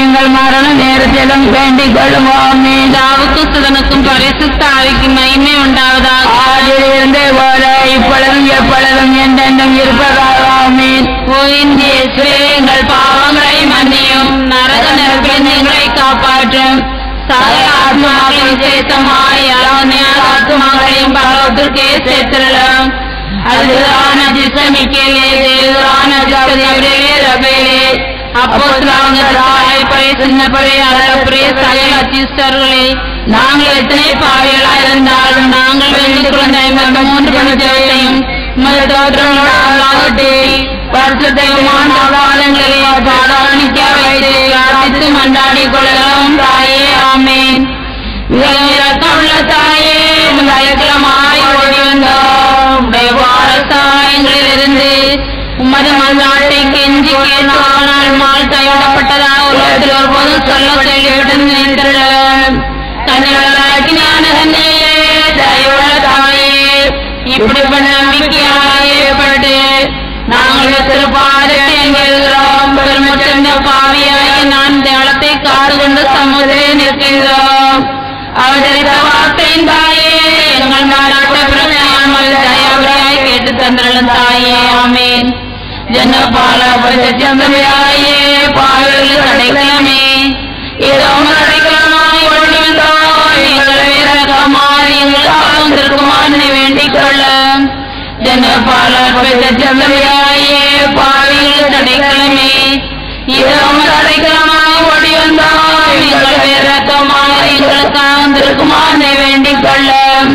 எங்கள் மரண நேரத்திலும் வேண்டிக் கொள்ளுவோமே தாவுக்கு சுதனுக்கும் பரிசுத்த ஆவிக்கு மகிமை உண்டாவதாக ஆதிலிருந்தே போல இப்பொழுதும் எப்பொழுதும் என்றென்றும் இருப்பதாகாமே ஓய்ந்தேசுவே எங்கள் பாவங்களை மன்னியும் நரக நெருப்பில் எங்களை காப்பாற்றும் சகல ஆத்மாக்களின் சேத்தமாய் ஆத்மாக்களையும் பரவத்திற்கே சேர்த்திடலாம் அதுதான திசமிக்கலே தேவதான ஜாதியவரே ரபேலே அப்போ தாய் சின்ன பழைய அளப்புரிய சகல அச்சிஸ்டர்களே நாங்கள் எத்தனை பாவிகளா இருந்தாலும் நாங்கள் வேண்டிக் கொண்ட மூன்று பணித்தையும் உமது தோற்றங்களாகட்டே வருஷத்தையுமான காலங்களிலே பாடாணிக்க வைத்து பிரார்த்தித்து மன்றாடி கொள்ளலாம் தாயே ஆமேன் இறக்கமுள்ள தாயே பயங்கரமாய் ஓடி வந்தோம் உடைய வாரசாயங்களிலிருந்து உமது மல்நாட்டை கெஞ்சி கேட்டால் மால் கைவிடப்பட்டதாக உலகத்தில் ஒருபோதும் சொல்ல சொல்லிவிட்டு நினைத்திருட தன்னிடலாக்கி ஞான தன்னையே தயவுள்ள தாயே இப்படிப்பட்ட நம்பிக்கையாக ஏற்பட்டு நாங்கள் திருப்பாதத்தை என்கிறோம் பெருமச்சந்த பாவியாகி நான் தேவலத்தை காத்து கொண்டு சமுதிரை நிற்கின்றோம் அவதரித்த வார்த்தையின் தாயே எங்கள் மாநாட்ட பிரச்சனையாமல் தயவுரையாய் கேட்டு தந்திரலும் தாயே ஆமேன் ஜன்னபால பரிசந்தமையாயே பாவிகள் கிடைக்கலாமே ஏதோ கிடைக்கலாமாய் கொண்டு வந்தோம் எங்கள் வீரகமாய் எங்கள் காலம் திருக்குமாரனை வேண்டிக் கொள்ள ஜன்னபால பரிசந்தமையாயே பாவிகள் கிடைக்கலாமே ஏதோ கிடைக்கலாமாய் ஓடி வந்தோம் எங்கள் வீரகமாய் எங்கள் காலம் திருக்குமாரனை வேண்டிக் கொள்ள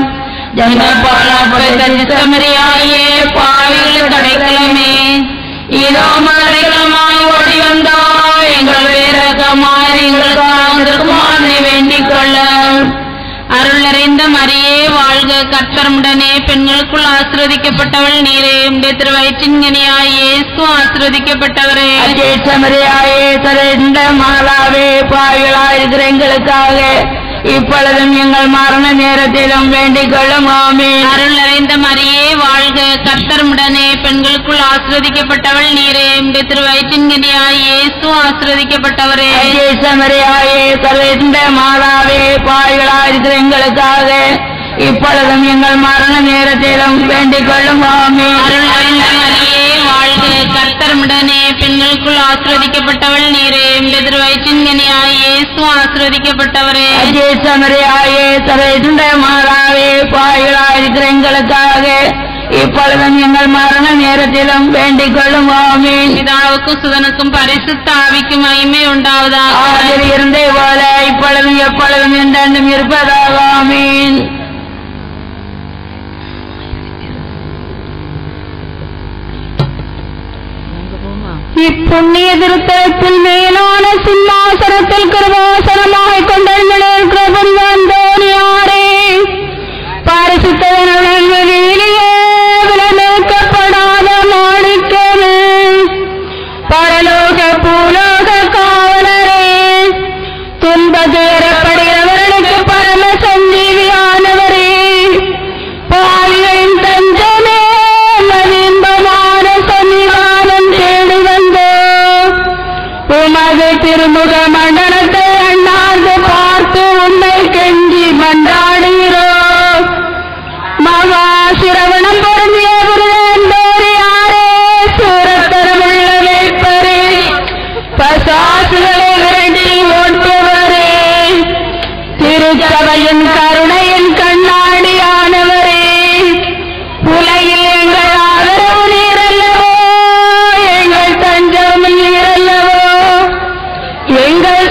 ஜன்னபால பரிசந்தமையாயே பாவிகள் கிடைக்கலாமே இதோ மறைகளமாய் ஓடி வந்தாய் எங்கள் வேரகமாய் எங்கள் காலத்திற்குமானை வேண்டிக் கொள்ள அருள் நிறைந்த மரியே வாழ்க கற்பரமுடனே பெண்களுக்குள் ஆசிர்வதிக்கப்பட்டவள் நீரே உடைய திருவயிற்றின் கனியாய் இயேசு ஆசிர்வதிக்கப்பட்டவரே அஜேசமரியாயே கரைந்த மாதாவே பாவிகளாயிருக்கிற எங்களுக்காக இப்பொழுதும் எங்கள் மரண நேரத்திலும் வேண்டிக் கொள்ளும் ஆமே அருள் நிறைந்த மரியே வாழ்க கர்த்தருமுடனே பெண்களுக்குள் ஆசிர்வதிக்கப்பட்டவள் நீரே உடைய திருவயிற்றின் கனியாய் இயேசு ஆசிர்வதிக்கப்பட்டவரே அஜேசமரியாயே கரைந்த மாதாவே பாவிகளாயிருக்கிற எங்களுக்காக இப்பொழுதும் எங்கள் மரண நேரத்திலும் வேண்டிக் கொள்ளும் ஆமே அருள் நிறைந்த மரியே வாழ்க கர்த்தருமுடனே பெண்களுக்குள் ஆசிர்வதிக்கப்பட்டவள் நீரே உடைய திருவயிற்றின் கனியாய் இயேசு ஆசிர்வதிக்கப்பட்டவரே அஜேசமரியாயே கரைந்த மாதாவே பாவிகளாயிருக்கிற எங்களுக்காக இப்பொழுதும் எங்கள் மரண நேரத்திலும் வேண்டிக் கொள்ளும் ஆமே பிதாவுக்கும் சுதனுக்கும் பரிசுத்த ஆவிக்கும் மகிமை உண்டாவதாக ஆதில் இருந்தே போல இப்பொழுதும் எப்பொழுதும் என்றென்றும் இருப்பதாக ஆமீன் இப்புண்ணிய திருத்தலத்தில் மேலான சிம்மாசனத்தில் கிருபாசனமாக கொண்டிருக்கிற புரிவந்தோனியாரே பரிசுத்தவனுடன் வெளியிலேயே விலமேற்கப்படாத மாணிக்கமே பரலோக பூலோக காவலரே துன்ப துயரப்படுகிறவர்களுக்கு பரம சஞ்சீவியானவரே பாவிகளின் தஞ்சமே மதிம்பமான சன்னிதானம் தேடி வந்தோ உமது திருமுக மண்டலத்தை அண்ணாந்து பார்த்து உன்னை கெஞ்சி மன்றாடுகிறோ மகா சிரவணம் பொருந்திய குருவேந்தோரி யாரே சூரத்தரமுள்ள வேட்பரே பசாசுகளை விரட்டி ஓட்டுவரே திருச்சபையின் கருணையின் கண்ணாடியானவரே உலகில் எங்கள் ஆதரவு நீரல்லவோ எங்கள் தஞ்சம் நீரல்லவோ எங்கள்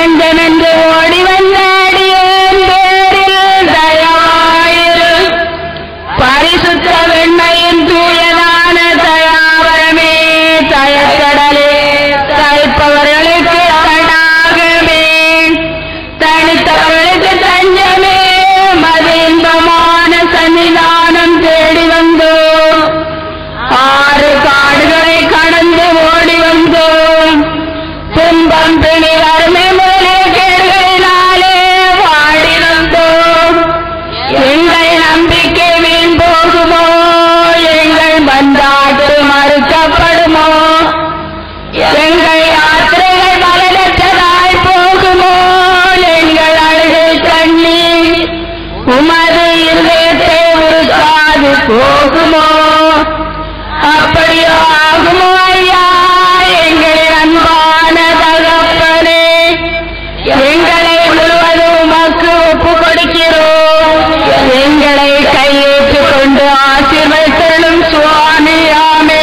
தஞ்சம் என்று ஓடி வந்த அடியேன் பேரில் தயவாயிரு பரிசுத்த வெண்மையின் தூயதான தயாவரமே தயக்கடலே தயப்பவர்களுக்கு தடாகமே தனித்தவர்களுக்கு தஞ்சமே மது இன்பமான சன்னிதானம் தேடி வந்தோம் ஆறு காடுகளை கடந்து ஓடி வந்தோம் துன்பம் பிணி வறுமை முதலே கேடுகளினாலே வாடி வந்தோம் எங்கள் நம்பிக்கை வீண் போகுமோ எங்கள் பந்தாட்டு மறுக்கப்படுமோ எங்கள் யாத்திரைகள் பலனற்றதாய் போகுமோ எங்கள் அழுகை கண்ணீர் உமது இருதயத்தை உருக்காது போகுமோ அப்படியோ ஆகுமோ ஐயா எங்கள் அன்பான தகப்பனே எங்களை முழுவதும் உமக்கு ஒப்பு கொடுக்கிறோம் எங்களை கையேற்றுக் கொண்டு ஆசீர்வதித்தலும் சுவாமியாமே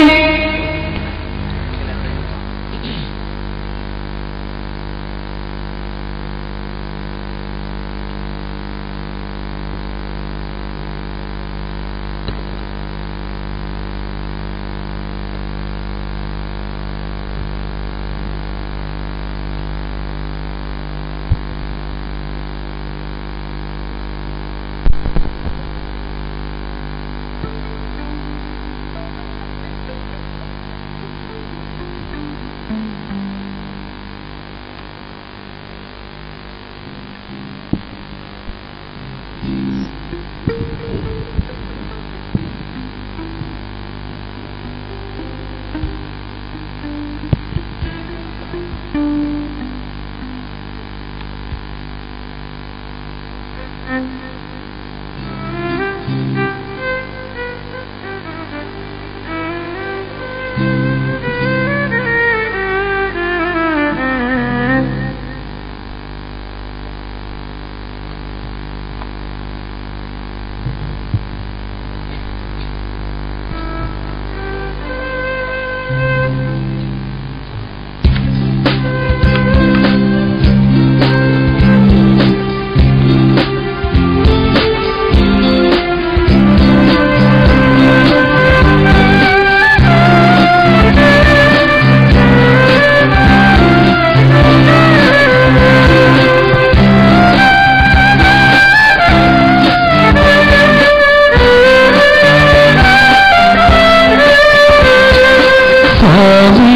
சாமி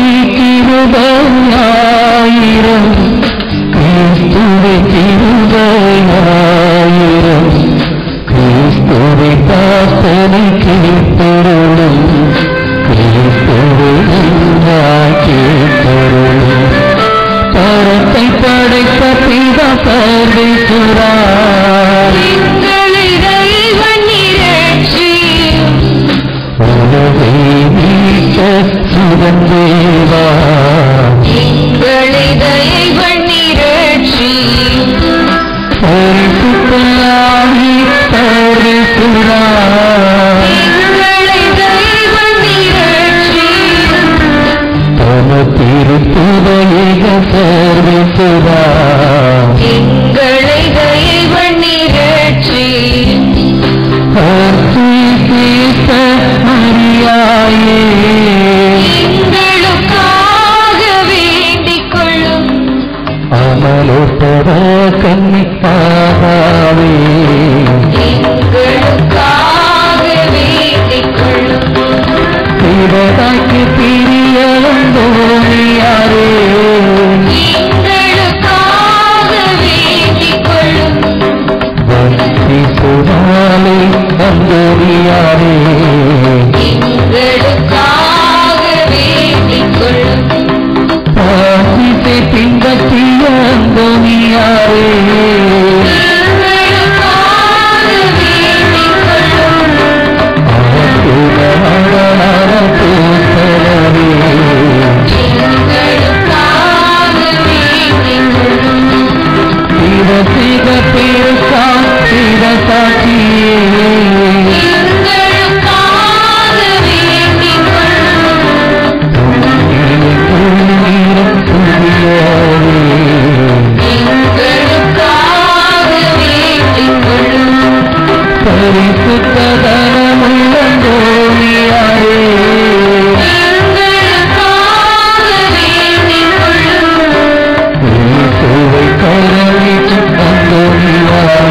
கிருபையாயிரம் கிறிஸ்துவை கிருபையாயிரம் கிறிஸ்துவை பார்த்தனை கேட்டருளும் கிறிஸ்துவை நன்றாய் கேட்டருளும் பரத்தை படைத்த பிதா பரமேஸ்வராய் உலகை மீட்ட சுதந்தேவா பரிசுத்தலாகி பரிசுரா தன திருத்துவைக சர்வேசுரா எங்களை தெய்வன் நிகழ்ச்சி அர்த்தி கேட்ட மரியாயே எங்களுக்காக வேண்டிக் கொள்ளும் அமலோட்டவ கன்னிப்பாவே எங்களுக்காக வேண்டிக் கொள்ளும் பிறதாக்கு பிரியலந்தோனியாரே எங்களுக்காக வேண்டிக் கொள்ளும் பக்தி சுடாலே அந்தோனியாரே எங்களுக்காக வேண்டிக் கொள்ளும் பாசிசை பின்பற்றிய அந்தோனியாரே எங்களுக்காக வேண்டிக் கொள்ளும் அவசுரமரண பூசலவே எங்களுக்காக வேண்டிக் கொள்ளும் சிவசிக பேசா சிவசாட்சியே எங்களுக்காக வேண்டிக் கொள்ளும் துணியிலே துணியிலும் துணியாவே கரணிக்கு அந்தோனியாரே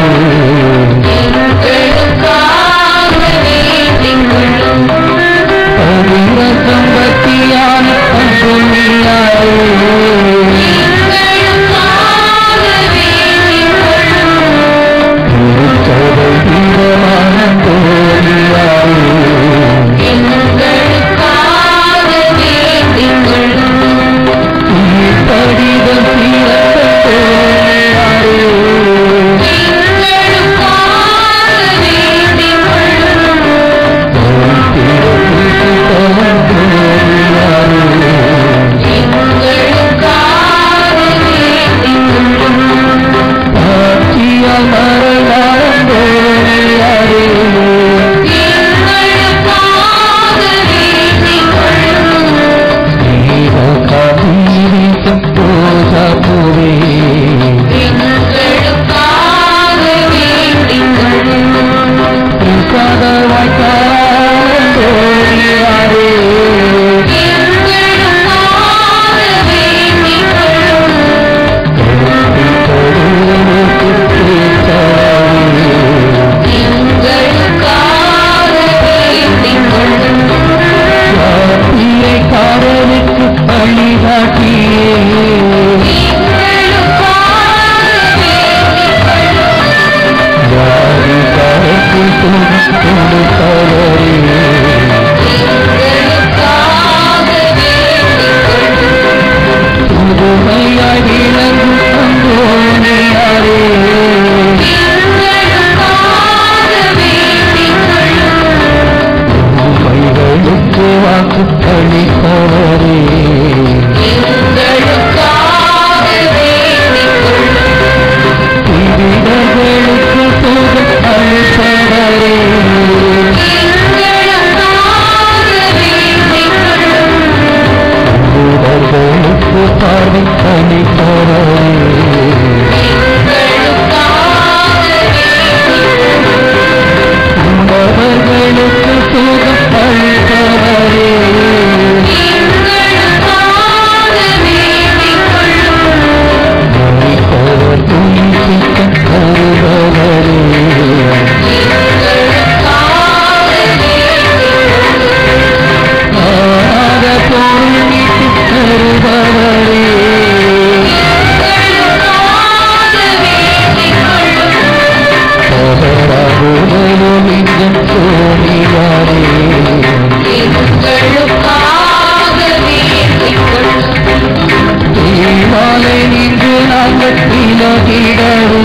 எங்களுக்காக வேண்டிக் கொள்ளும் பரிரசம் பக்தியான அந்தோனியாரே எங்களுக்காக வேண்டிக் கொள்ளும் திருச்சபை வீரமான தோழியாரே எங்களுக்காக வேண்டிக் கொள்ளும் படிதம் தீரத்த தோழியாரே எங்களுக்காக வேண்டிக் கொள்ளும் எங்களுக்காக வேண்டிக் கொள்ளும் எங்களுக்காக வேண்டிக் கொள்ளும் எங்களுக்காக வேண்டிக் கொள்ளும் எங்களுக்காக வேண்டிக் கொள்ளும் எங்களுக்காக வேண்டிக் கொள்ளும் காரனுக்கு பழி காட்டியே எங்களுக்காக வேண்டிக் கொள்ளும் யாரி கருத்தில் துணி தவறே எங்களுக்காக வேண்டிக் கொள்ளும் புதுமையாய் விளங்கும் அங்கோனியாரே எங்களுக்காக வேண்டிக் கொள்ளும் உமைகளுக்கு வாக்கு அளித்தவரே எங்களுக்காக வேண்டிக் கொள்ளும் திவிடர்களுக்கு சுகம் அளித்தவரே எங்களுக்காக வேண்டிக் கொள்ளும் உடர்களுக்கு பார்வை அளித்தவரே எங்களுக்காக வேண்டிக் கொள்ளும் உண்டவர்களுக்கு சுகம் அளித்தவரே எங்களுக்காக வேண்டிக் கொள்ளும் மறித்தவர் துணிப்பிக்க கருதவரே எங்களுக்காக வேண்டிக் கொள்ளும் ஆத பொருளிக்கு தருபவரே எங்களுக்காக வேண்டிக் கொள்ளும் பகராகுதலும் இங்கும் தோணிவாரே எங்களுக்காக வேண்டிக் கொள்ளும் தீமாலை நின்று நாங்கள் இலகிடவே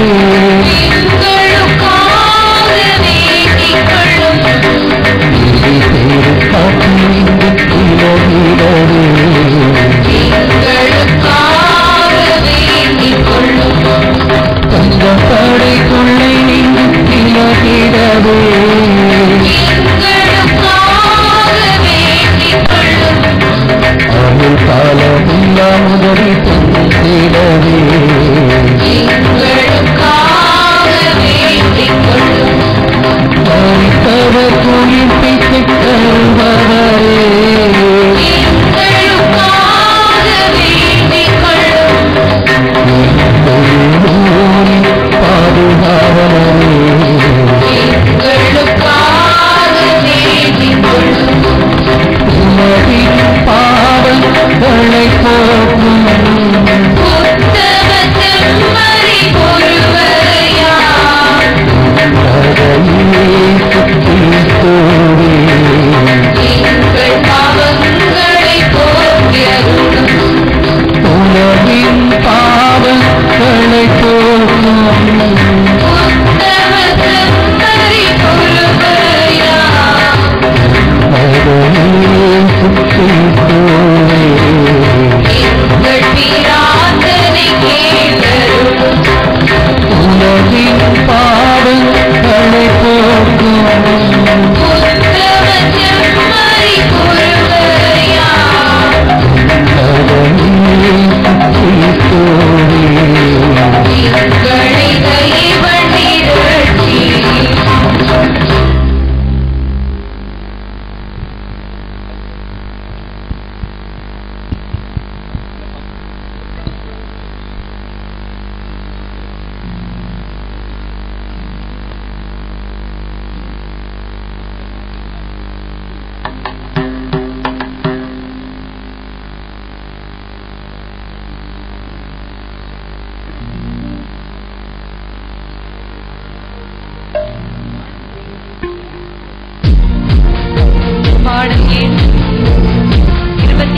எங்களுக்காக வேண்டிக் கொள்ளும் இடி சேரு காட்சி நின்று இலகிடவே எங்களுக்காக வேண்டிக் கொள்ளும் தந்த படை கொள்ளை நின்று இலகிடவே எங்களுக்காக வேண்டிக் கொள்ளும் அருள் காலமில்லா உதவி தந்திடவே எங்களுக்காக வேண்டிக் கொள்ளும் மறித்தவர் துணிப்பிக்க தருபவரே எங்களுக்காக வேண்டிக் கொள்ளும் பாதுகாவலரே எங்களுக்காக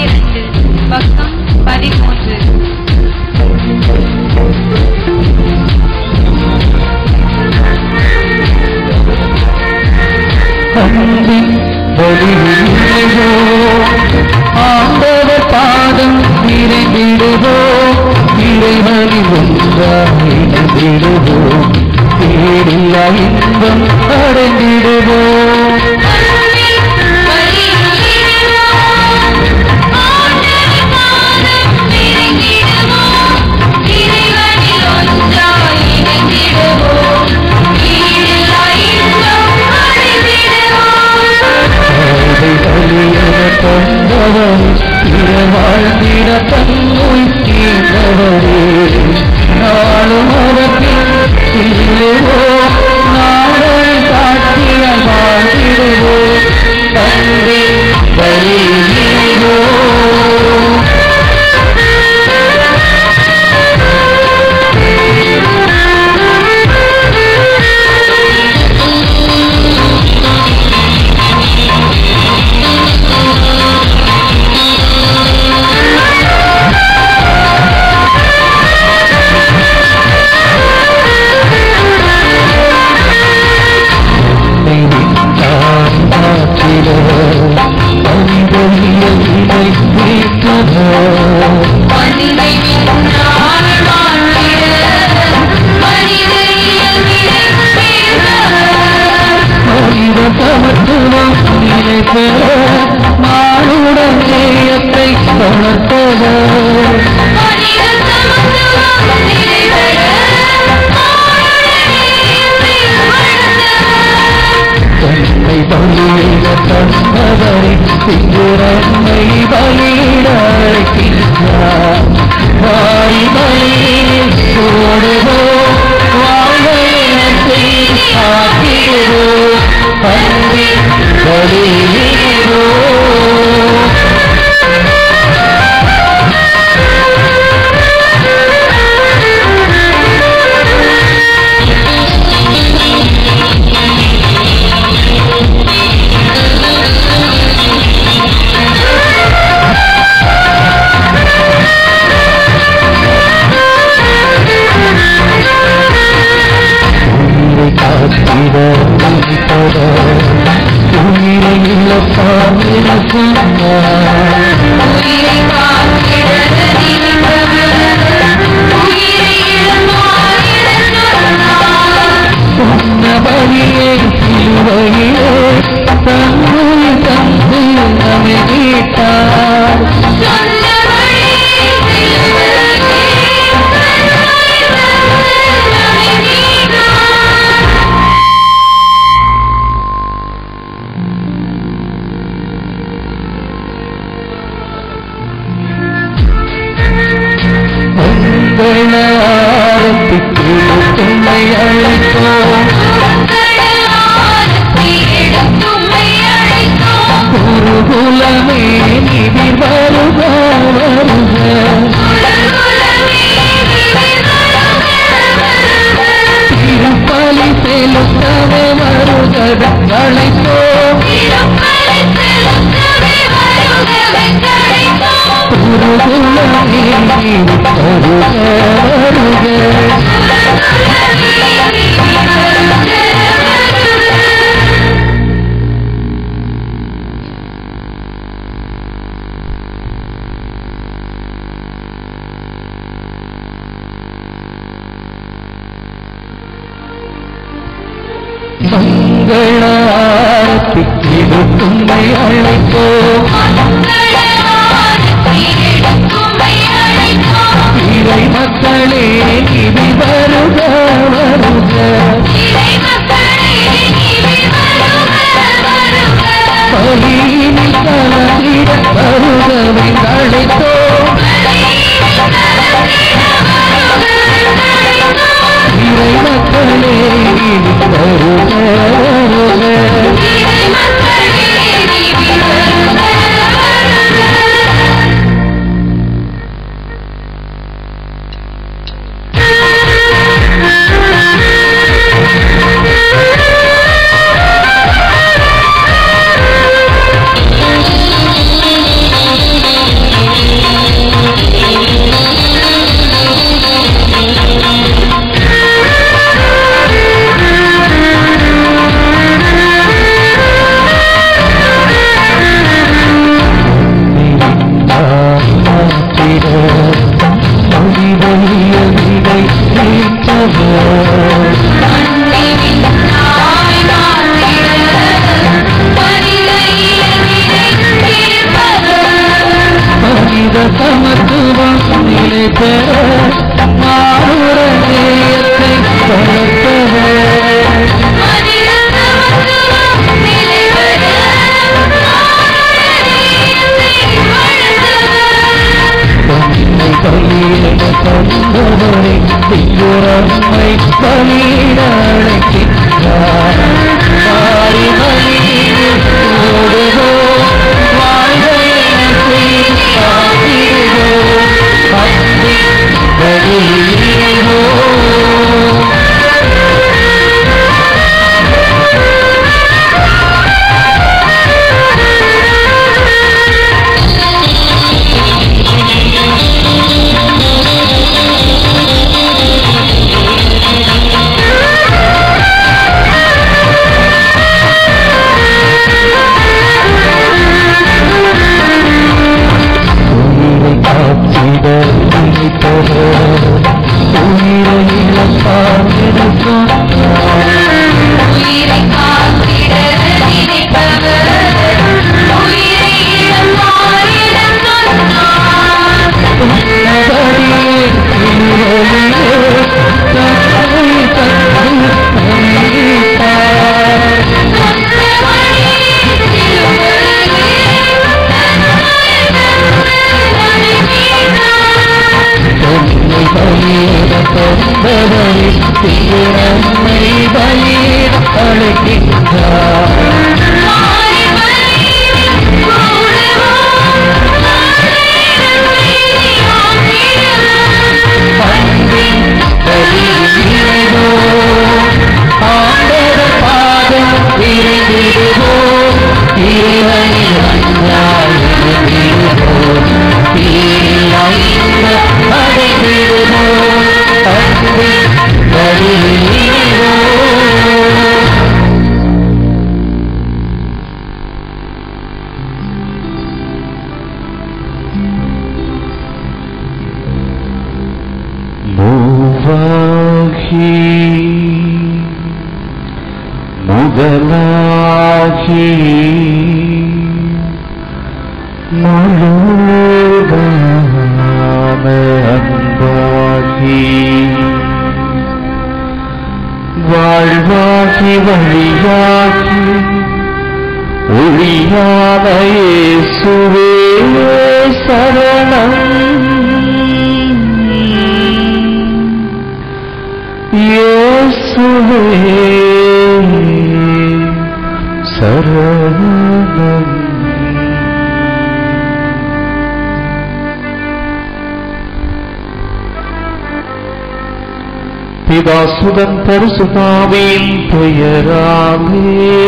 பன்னிரண்டு பக்கம் பதிமூன்று அன்பின் வழியிலேயோ ஆண்டவர் பாதம் நிறைந்திடுவோ இறைவழி ஒன்றாயிடுவோ தேடியா இன்பம் அடைந்திடுவோ பாதை வழியென கொண்டவரே இரவாழ்ந்திட தன்னுய் தீர்ந்தவரே நாளும் அவற்றில் இல்லைவோ நாளை சாட்சியால் வாழ்ந்திடுவோ தந்தை வழியிலேயோ மானுடன் நேயத்தை வளர்த்தவர் தன்னை பலியிட தந்தவரை சிங்குரன்னை பலியிட அழைக்கின்றார் வாரி பலியில் சோடுவோ வாழ்வை ஆக்கிடுவோ பன்றி பலியிடுவோ உயிரை காத்திட உயிர்த்தட உயிரை இழப்பான் என சொன்னார் சொன்னபடியே சிலுவையிலே தன்னுயிர் தந்து நம்மை மீட்டார் மங்கள ஆரத்திற்கு துணை அழைத்தோம் குருகுலமே நிதி வருக வருக திருப்பலி செலுத்தவே வருக அழைத்தோம் குருகுலமே நிதி வருக வருக மங்கள ஆரத்திக்கு துணை அழைத்தோம் இறை மக்களே நிதி வருக வருக பலியினில் கலந்திட வருகவை அழைத்தோம் இறை மக்களே நிதி வருக வருக Thank you. மனித சமத்துவம் நிலை பெற மாறுற நேயத்தை வளர்த்தவர் தன்னை பலியிட தந்தவரை திங்குரம்மை பலியிட அழைக்கின்றார் மாறி பலியில் ஓடுவோம் வாழ்கையை காத்திடுவோம் அன்பின் பலியிடுவோம் உயிரை காத்திட நினைப்பவர் உயிரை இழப்பார் என சொன்னார் உயிரை காத்திட நினைப்பவர் உயிரை இழப்பாரிடம் சொன்னார் சொன்னபடியே திருவழியே தன்னை தந்து அறிவித்தார் சொன்னபடி திருவருளே பொன்னை பலியிட தந்தவரை திருவண்ணை பலியிட அழைக்கின்றார் மாறி பலியில் கூடுவோம் அன்பின் பலியிடுவோ ஆண்டவர் பாதம் விரைந்திடுவோம் இறைவனின் அன்பால் இணைந்திடுவோம் தீராய்ந்த அடைந்திடுவோம் அன்பின் பலியிடுவோம் மூவாகி முதலாகி முழுதான அன்பாகி வாழ்வாகி வழியாகி ஒழியான இயேசுவே சரணம் இயேசுவே சரணம் பிதாசுதன் பரிசுதாவின் பெயராமே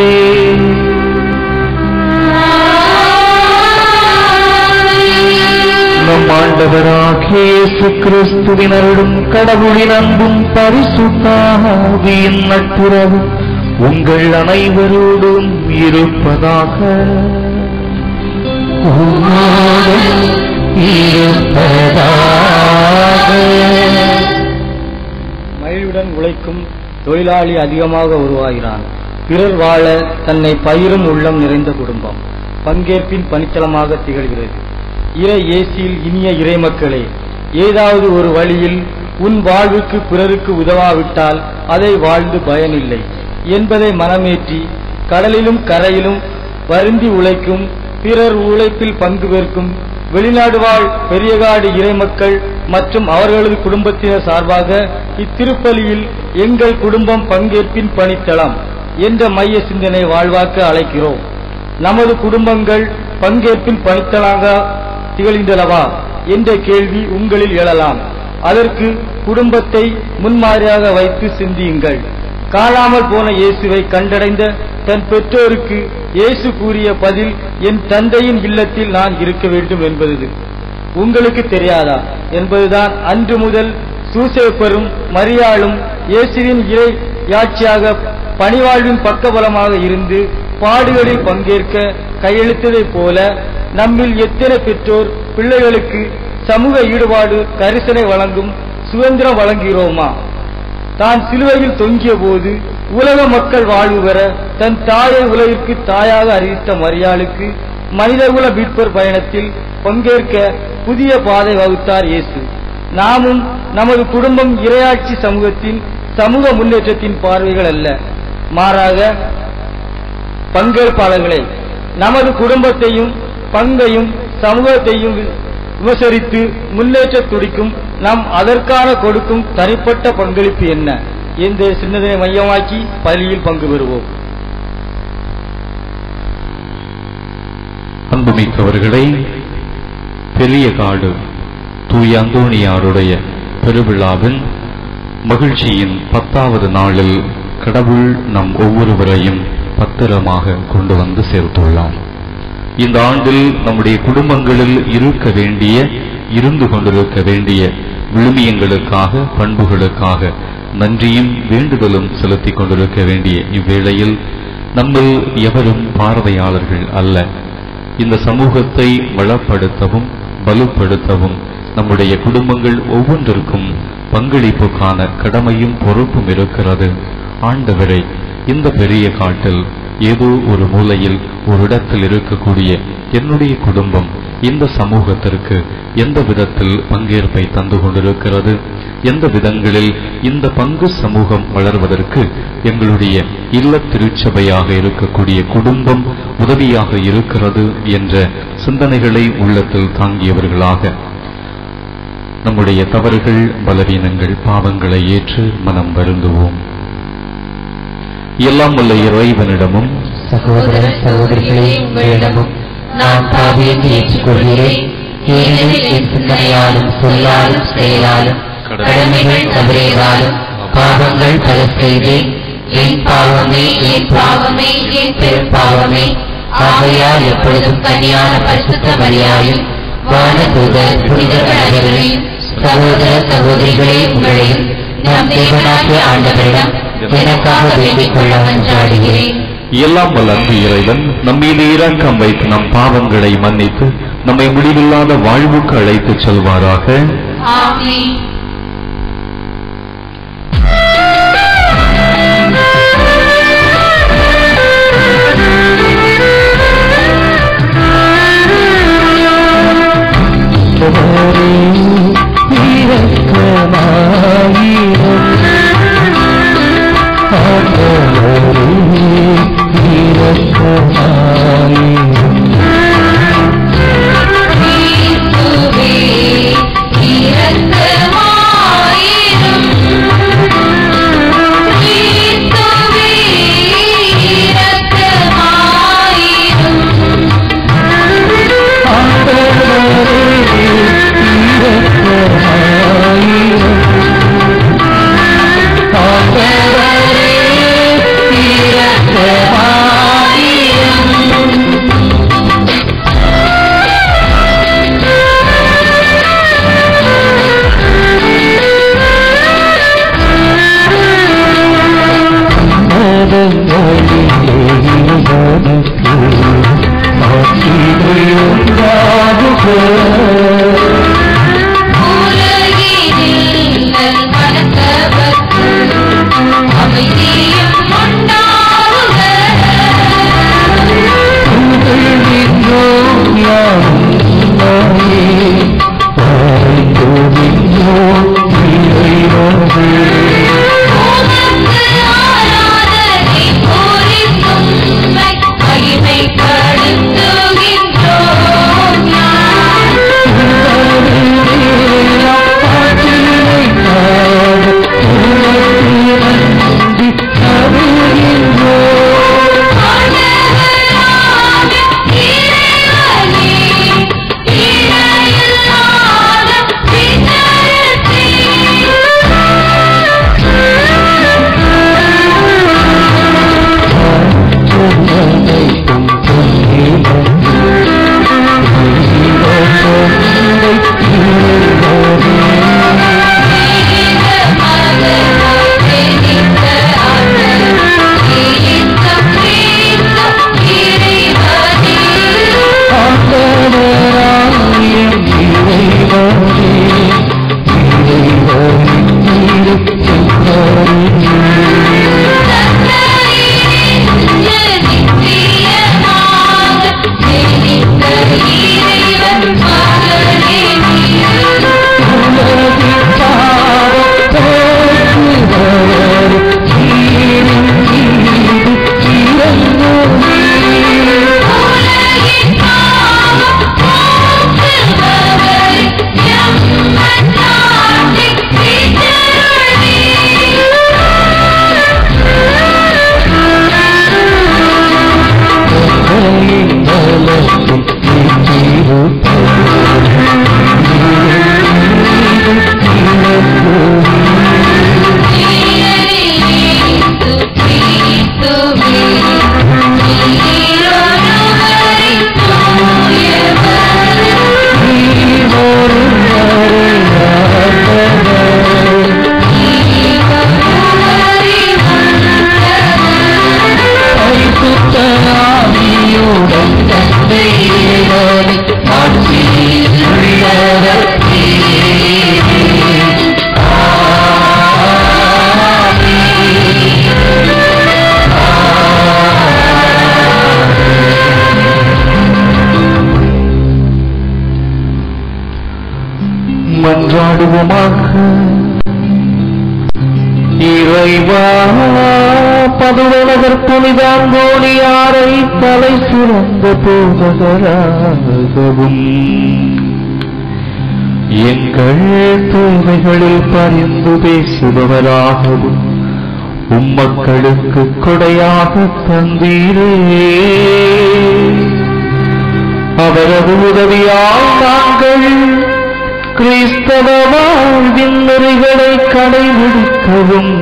நம் ஆண்டவராகிய இயேசு கிறிஸ்துவின் அருளும் கடவுளின் அன்பும் பரிசுத்தாவியின் நட்புறவும் உங்கள் அனைவரோடும் இருப்பதாக உம்மோடும் இருப்பதாக மகிழ்வுடன் உழைக்கும் தொழிலாளி அதிகமாக உருவாகிறான் பிறர் வாழ தன்னை பயிரும் உள்ளம் நிறைந்த குடும்பம் பங்கேற்பின் பணித்தளமாக திகழ்கிறது இறை இயேசியில் இனிய இறைமக்களே ஏதாவது ஒரு வழியில் உன் வாழ்வுக்கு பிறருக்கு உதவாவிட்டால் அதை வாழ்ந்து பயனில்லை என்பதை மனமேற்றி கடலிலும் கரையிலும் வருந்தி உழைக்கும் பிறர் உழைப்பில் பங்கு பெற்கும் வெளிநாடு வாழ் பெரியகாடு இறைமக்கள் மற்றும் அவர்களது குடும்பத்தினர் சார்பாக இத்திருப்பலியில் எங்கள் குடும்பம் பங்கேற்பின் பணித்தளம் என்ற மைய சிந்தனை வாழ்வாக்க அழைக்கிறோம் நமது குடும்பங்கள் பங்கேற்பின் பணித்தலாக திகழ்கின்றனவா என்ற கேள்வி உங்களில் எழலாம் அதற்கு குடும்பத்தை முன்மாதிரியாக வைத்து சிந்தியுங்கள் காணாமல் போன இயேசுவை கண்டடைந்த தன் பெற்றோருக்கு இயேசு கூறிய பதில் என் தந்தையின் இல்லத்தில் நான் இருக்க வேண்டும் என்பது உங்களுக்கு தெரியாதா என்பதுதான் அன்று முதல் சூசேப்பரும் மரியாளும் இயேசுவின் இறை யாட்சியாக பணிவாழ்வின் பக்கபலமாக இருந்து பாடுகளில் பங்கேற்க கையெழுத்ததைப் போல நம்மில் எத்தனை பெற்றோர் பிள்ளைகளுக்கு சமூக ஈடுபாடு கரிசனை வழங்கும் சுதந்திரம் வழங்குகிறோமா தான் சிலுவையில் தொங்கிய போது உலக மக்கள் வாழ்வு பெற தன் தாயை உலகிற்கு தாயாக அறிவித்த மரியாளுக்கு மனிதகுல மீட்பர் பயணத்தில் பங்கேற்க புதிய பாதை வகுத்தார் இயேசு நாமும் நமது குடும்பம் இரையாட்சி சமூகத்தின் சமூக முன்னேற்றத்தின் பார்வைகள் அல்ல மாறாக பங்கேற்பாளர்களே நமது குடும்பத்தையும் பங்கையும் சமூகத்தையும் வி- விமர்சித்து முன்னேற்ற துடிக்கும் நாம் அதற்கான கொடுக்கும் தனிப்பட்ட பங்களிப்பு என்ன இந்த சின்னதனை மையமாக்கி பள்ளியில் பங்கு பெறுவோம் அன்புமிக்கவர்களே பெரிய காடு தூய அந்தோணியாருடைய பெருவிழாவின் மகிழ்ச்சியின் பத்தாவது நாளில் கடவுள் நம் ஒவ்வொருவரையும் பத்திரமாக கொண்டு வந்து சேர்த்துள்ளார் இந்த ஆண்டில் நம்முடைய குடும்பங்களில் இருக்க வேண்டிய இருந்து கொண்டிருக்க வேண்டிய விழுமியங்களுக்காக பண்புகளுக்காக நன்றியும் வேண்டுதலும் செலுத்திக் கொண்டிருக்க வேண்டிய இவ்வேளையில் நம்மில் எவரும் பார்வையாளர்கள் அல்ல இந்த சமூகத்தை வளப்படுத்தவும் வலுப்படுத்தவும் நம்முடைய குடும்பங்கள் ஒவ்வொன்றிற்கும் பங்களிப்புக்கான கடமையும் பொறுப்பும் இருக்கிறது ஆண்டவரை இந்த பெரிய காட்டில் ஏதோ ஒரு மூலையில் ஒரு இடத்தில் இருக்கக்கூடிய என்னுடைய குடும்பம் இந்த சமூகத்திற்கு எந்த விதத்தில் பங்கேற்பை தந்து கொண்டிருக்கிறது எந்த விதங்களில் இந்த பங்கு சமூகம் வளர்வதற்கு எங்களுடைய இல்ல திருச்சபையாக இருக்கக்கூடிய குடும்பம் உதவியாக இருக்கிறது என்ற சிந்தனைகளை உள்ளத்தில் தாங்கியவர்களாக நம்முடைய தவறுகள் பலவீனங்கள் பாவங்களை ஏற்று மனம் வருந்துவோம் எல்லாம் வல்ல இறைவனிடமும் சகோதர சகோதரிகளே உங்களிடமும் நான் பாவியை ஏற்றுக்கொள்கிறேன் ஏனெனில் என் சிந்தனையாலும் சொல்லாலும் செயலாலும் கடமைகள் தவறியதாலும் பாவங்கள் பல செய்தேன் என் பாவமே என் பாவமே என் பெரும் பாவமே ஆகையால் எப்பொழுதும் கனியான பரிசுத்த மரியாயும் வானதூதர் புனிதர்கள் அனைவரையும் சகோதர சகோதரிகளே உங்களையும் நம் தேவனாகிய ஆண்டவரிடம் எனக்காக வேண்டிக் கொள்ள மன்றாடுகிறேன் எல்லாம் வல்ல அன்பு இறைவன் நம்மீது இரக்கம் வைத்து நம் பாவங்களை மன்னித்து நம்மை முடிவில்லாத வாழ்வுக்கு அழைத்துச் செல்வாராக ஆமென் கிறிஸ்துவே இரக்கமாயிரும் கிறிஸ்துவே இரக்கமாயிரும் உலகினில் மனத்தவர்க்கு அமைதியும் உண்டாகுக உமக்கு ஆராதனை கூறித்தும் மகிமைப்படுத்துகின்றோம் நான் ஆண்டவராக இறைவனே, இணையில்லாத பின்னரசே, மன்றாடுவோமாக இறைவா பதுவலகர் புனிதாங்கோணியாரை தலை சிறந்த போதகராகவும் எங்கள் தேவைகளில் பரிந்து பேசுபவராகவும் உம்மக்களுக்கு கொடையாக தந்தீரே அவரது உதவியால் நாங்கள் கிறிஸ்தவ வாழ்வின் நெறிகளை கடைபிடிக்கவும்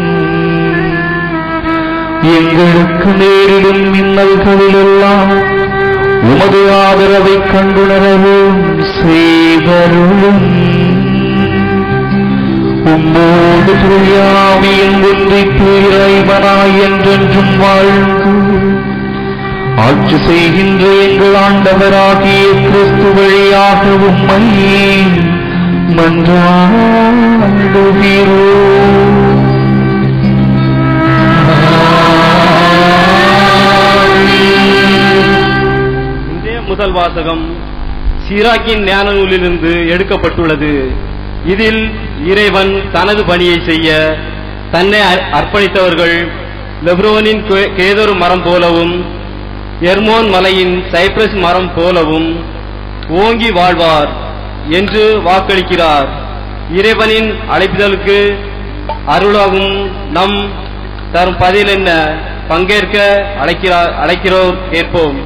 எங்களுக்கு நேரிடும் மின்னல்களிலெல்லாம் உமது ஆதரவை கண்டுணரவும் செய்தருளும் உம்மோடு துயாவியின் ஒன்றிப்பு இறைவனாய் என்றென்றும் வாழ்ந்து ஆட்சி செய்கின்ற எங்கள் ஆண்டவராகிய கிறிஸ்து வழியாக உம்மை மன்றாடுகிறோம் இன்றைய முதல் வாசகம் சீராக்கின் ஞான நூலிலிருந்து எடுக்கப்பட்டுள்ளது இதில் இறைவன் தனது பணியை செய்ய தன்னை அர்- அர்ப்பணித்தவர்கள் லெப்ரோனின் கே- கேதொரு மரம் போலவும் எர்மோன் மலையின் சைப்ரஸ் மரம் போலவும் ஓங்கி வாழ்வார் என்று வாக்களிக்கிறார் இறைவனின் அழைப்புதலுக்கு அருளாகும் நம் தரும் பதில் என்ன பங்கேற்க அழைக்கிறார் அழைக்கிறோர் கேட்போம்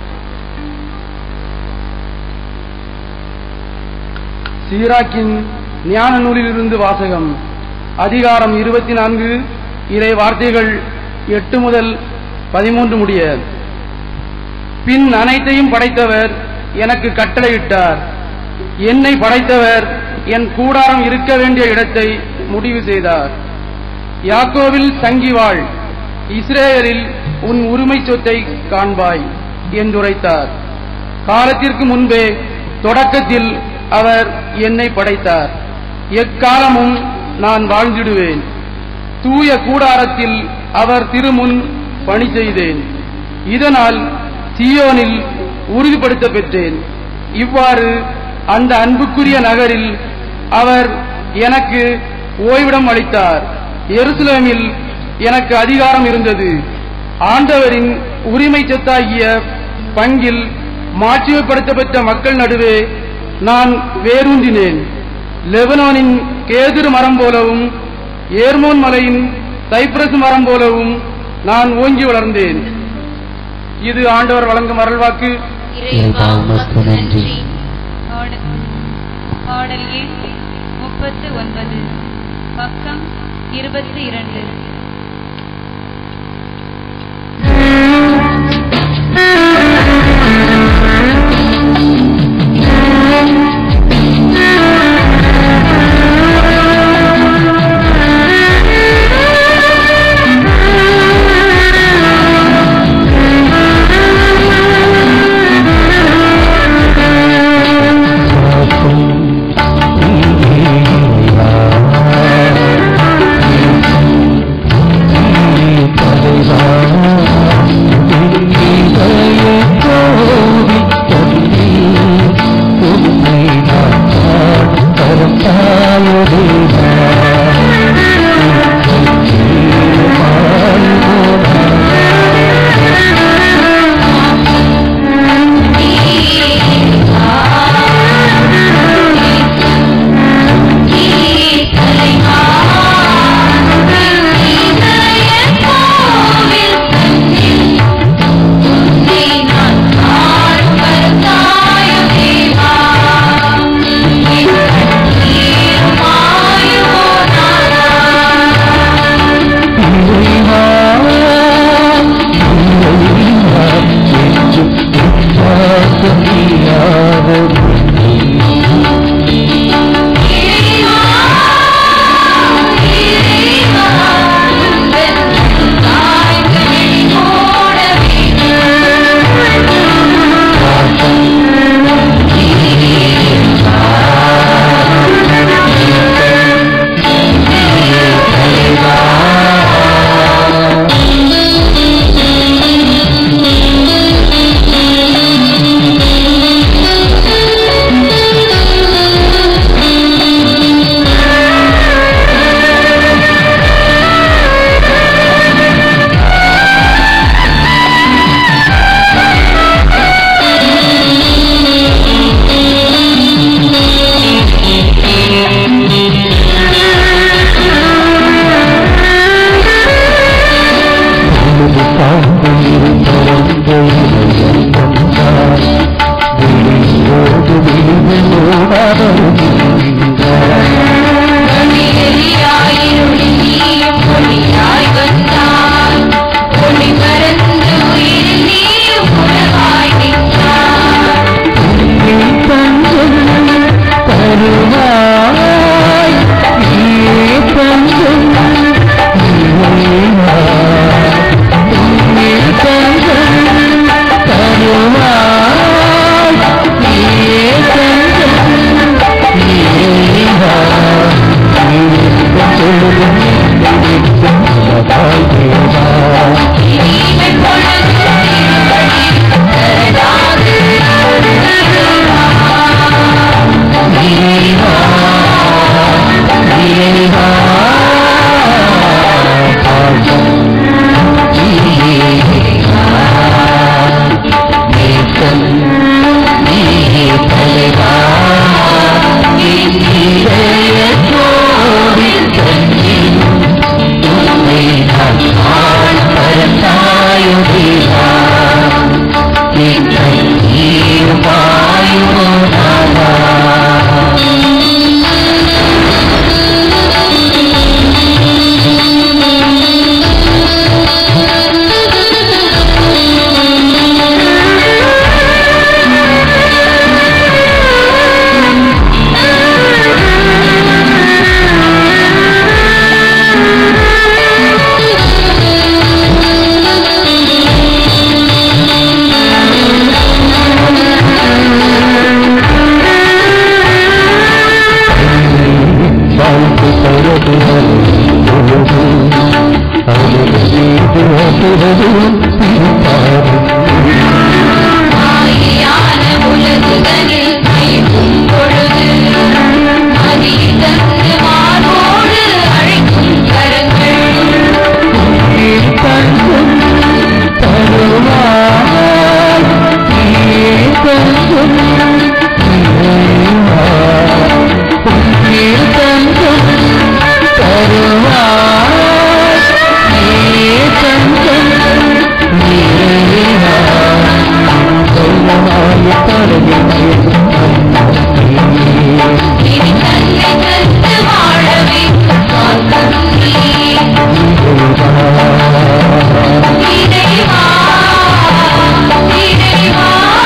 சீராக்கின் ஞான நூலிலிருந்து வாசகம் அதிகாரம் இருபத்தி நான்கு இறை வார்த்தைகள் எட்டு முதல் பதிமூன்று முடிய பின் அனைத்தையும் படைத்தவர் எனக்கு கட்டளையிட்டார் என்னை படைத்தவர் என் கூடாரம் இருக்க வேண்டிய இடத்தை முடிவு செய்தார் யாக்கோவில் சங்கிவாள் இஸ்ரேலில் உன் உரிமை சொத்தை காண்பாய் என்றுரைத்தார் காலத்திற்கு முன்பே தொடக்கத்தில் அவர் என்னை படைத்தார் எக்காலமும் நான் வாழ்ந்திடுவேன் தூய கூடாரத்தில் அவர் திருமுன் பணி செய்தேன் இதனால் சியோனில் உறுதிப்படுத்த பெற்றேன் இவ்வாறு அந்த அன்புக்குரிய நகரில் அவர் எனக்கு ஓய்விடம் அளித்தார் எருசலேமில் எனக்கு அதிகாரம் இருந்தது ஆண்டவரின் உரிமை சொத்தாகிய பங்கில் மாட்சிமைப்படுத்த பெற்ற மக்கள் நடுவே நான் வேரூன்றினேன் லெபனோனின் கேதுரு மரம் போலவும் ஏர்மோன் மலையின் சைப்ரஸ் மரம் போலவும் நான் ஓங்கி வளர்ந்தேன் இது ஆண்டவர் வழங்கும் அருள்வாக்கு இறைவா உமக்கு நன்றி பாடல் பாடல் எண் முப்பத்து ஒன்பது பக்கம் இருபத்தி இரண்டு இறைவா ஆயியான உலகுதனில் மயக்கும் பொழுது மதியில் தந்து மானோடு அழைக்கும் கரங்கள் இனி தன்னை தந்து வாழவே மார்க்கம் நீ இறைவா இறைவா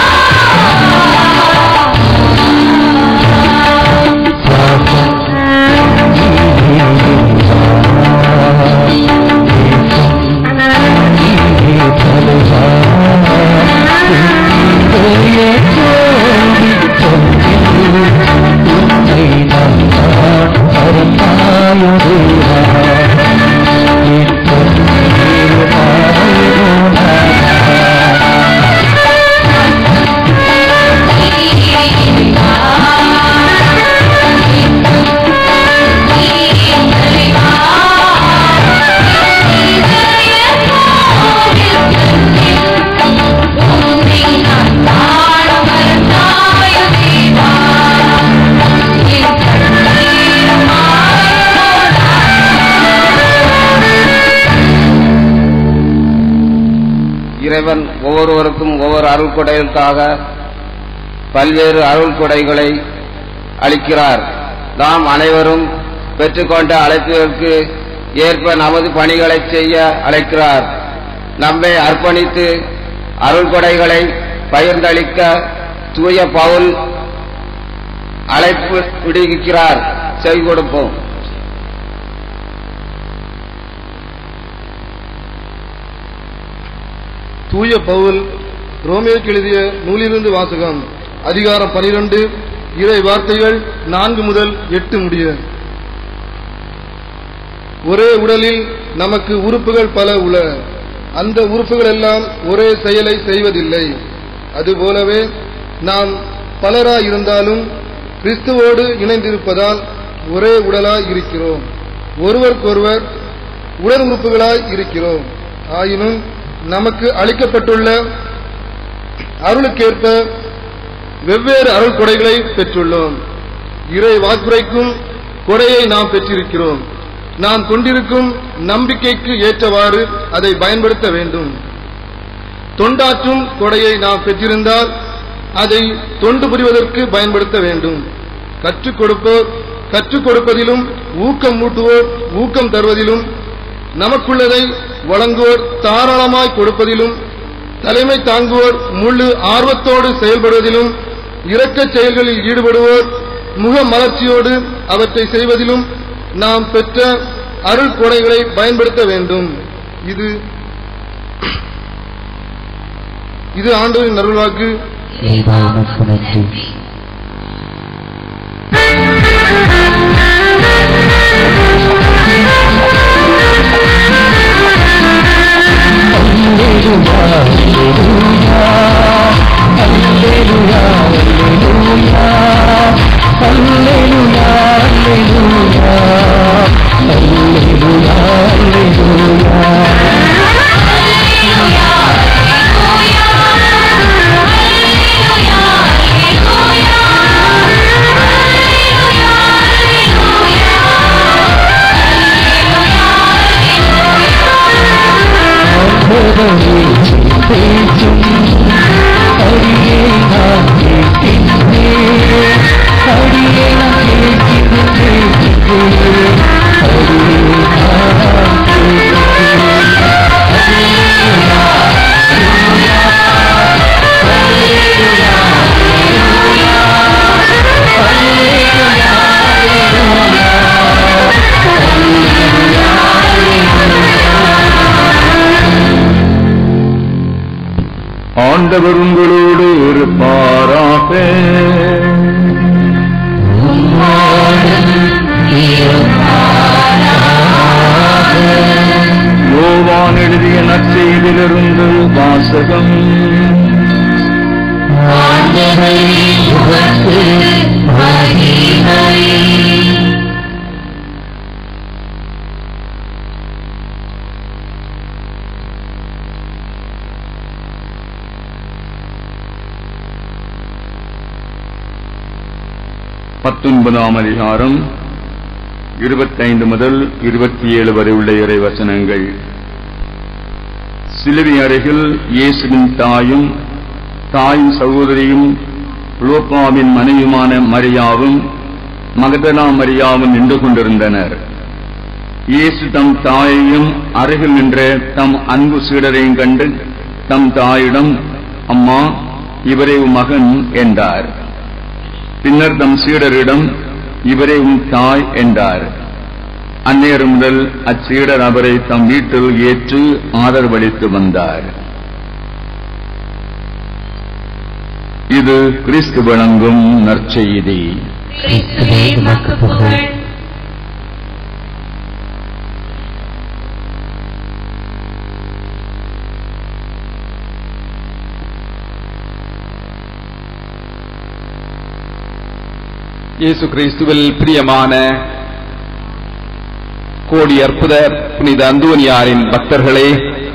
இறைவன் ஒவ்வொருவருக்கும் ஒவ்வொரு அருள் கொடைகளுக்காக பல்வேறு அருள் கொடைகளை அளிக்கிறார் நாம் அனைவரும் பெற்றுக்கொண்ட அழைப்பிற்கு ஏற்ப நமது பணிகளை செய்ய அழைக்கிறார் நம்மை அர்ப்பணித்து அருள் கொடைகளை பகிர்ந்தளிக்க தூய பவுல் அழைப்பு விடுவிக்கிறார் செவி கொடுப்போம் தூய பவுல் ரோமேக்கு எழுதிய நூலிலிருந்து வாசகம் அதிகாரம் பனிரெண்டு இறை வார்த்தைகள் நான்கு முதல் எட்டு முடிய ஒரே உடலில் நமக்கு உறுப்புகள் பல உள அந்த உறுப்புகள் எல்லாம் ஒரே செயலை செய்வதில்லை அதுபோலவே நாம் பலராய் இருந்தாலும் கிறிஸ்துவோடு இணைந்திருப்பதால் ஒரே உடலாய் இருக்கிறோம் ஒருவருக்கொருவர் உடல் உறுப்புகளாய் இருக்கிறோம் ஆயினும் நமக்கு அளிக்கப்பட்டுள்ள அருளுக்கேற்ப வெவ்வேறு அருள் கொடைகளை பெற்றுள்ளோம் இறை வாக்குரைக்கும் கொடையை நாம் பெற்றிருக்கிறோம் நாம் கொண்டிருக்கும் நம்பிக்கைக்கு ஏற்றவாறு அதை பயன்படுத்த வேண்டும் தொண்டாற்றும் கொடையை நாம் பெற்றிருந்தால் அதை தொண்டு புரிவதற்கு பயன்படுத்த வேண்டும் கற்றுக் கொடுப்போர் கற்றுக் கொடுப்பதிலும் ஊக்கம் மூட்டுவோர் ஊக்கம் தருவதிலும் நமக்குள்ளதை வழங்குவோர் தாராளமாய் கொடுப்பதிலும் தலைமை தாங்குவோர் முழு ஆர்வத்தோடு செயல்படுவதிலும் இரக்கச் செயல்களில் ஈடுபடுவோர் முக மலர்ச்சியோடு அவற்றை செய்வதிலும் நாம் பெற்ற அருள் கொடைகளை பயன்படுத்த வேண்டும் இது இது ஆண்டவரின் அருள்வாக்கு இறைவா உமக்கு நன்றி ஆண்டவர் உங்களோடு இருப்பாராக யோவான் யோவான் எழுதிய நற்செய்தியிலிருந்து வாசகம் பத்தொன்பதாம் அதிகாரம் இருபத்தைந்து முதல் இருபத்தி ஏழு வரை உள்ள இறை வசனங்கள் சிலுவை அருகில் இயேசுவின் தாயும் தாயின் சகோதரியும் லோப்பாவின் மனைவியுமான மரியாவும் மகதலா மரியாவும் நின்று கொண்டிருந்தனர் இயேசு தம் தாயையும் அருகில் நின்ற தம் அன்பு சீடரையும் கண்டு தம் தாயிடம் அம்மா இவரே உம் மகன் என்றார் பின்னர் தம் சீடரிடம் இவரே உம் தாய் என்றார் அந்நேரம் முதல் அச்சீடர் அவரை தம் வீட்டில் ஏற்று ஆதரவளித்து வந்தார் இது கிறிஸ்து வழங்கும் நற்செய்தி கிறிஸ்துவே உமக்கு புகழ் இயேசு கிறிஸ்துவில் பிரியமான கோடி அற்புத புனித அந்தோனியாரின் பக்தர்களே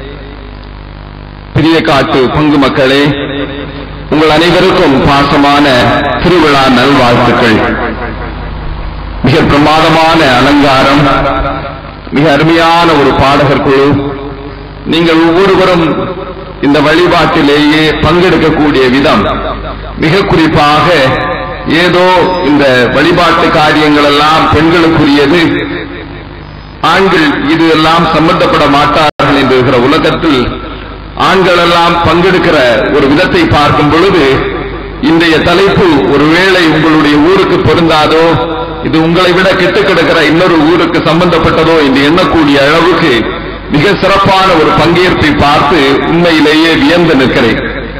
பிரிய காட்டு பங்கு மக்களே உங்கள் அனைவருக்கும் பாசமான திருவிழா நல்வாழ்த்துக்கள் மிக பிரமாதமான அலங்காரம் மிக அருமையான ஒரு பாடகர் குழு நீங்கள் ஒவ்வொருவரும் இந்த வழிபாட்டிலேயே பங்கெடுக்கக்கூடிய விதம் மிக குறிப்பாக ஏதோ இந்த வழிபாட்டு காரியங்கள் எல்லாம் பெண்களுக்குரியது ஆண்கள் இது எல்லாம் சம்பந்தப்பட மாட்டார்கள் என்று இருக்கிற உலகத்தில் ஆண்கள் எல்லாம் பங்கெடுக்கிற ஒரு விதத்தை பார்க்கும் பொழுது இன்றைய தலைப்பு ஒருவேளை உங்களுடைய ஊருக்கு பொருந்தாதோ இது உங்களை விட கெட்டு கிடக்கிற இன்னொரு ஊருக்கு சம்பந்தப்பட்டதோ என்று எண்ணக்கூடிய அளவுக்கு மிக சிறப்பான ஒரு பங்கேற்பை பார்த்து உண்மையிலேயே வியந்து நிற்கிறேன்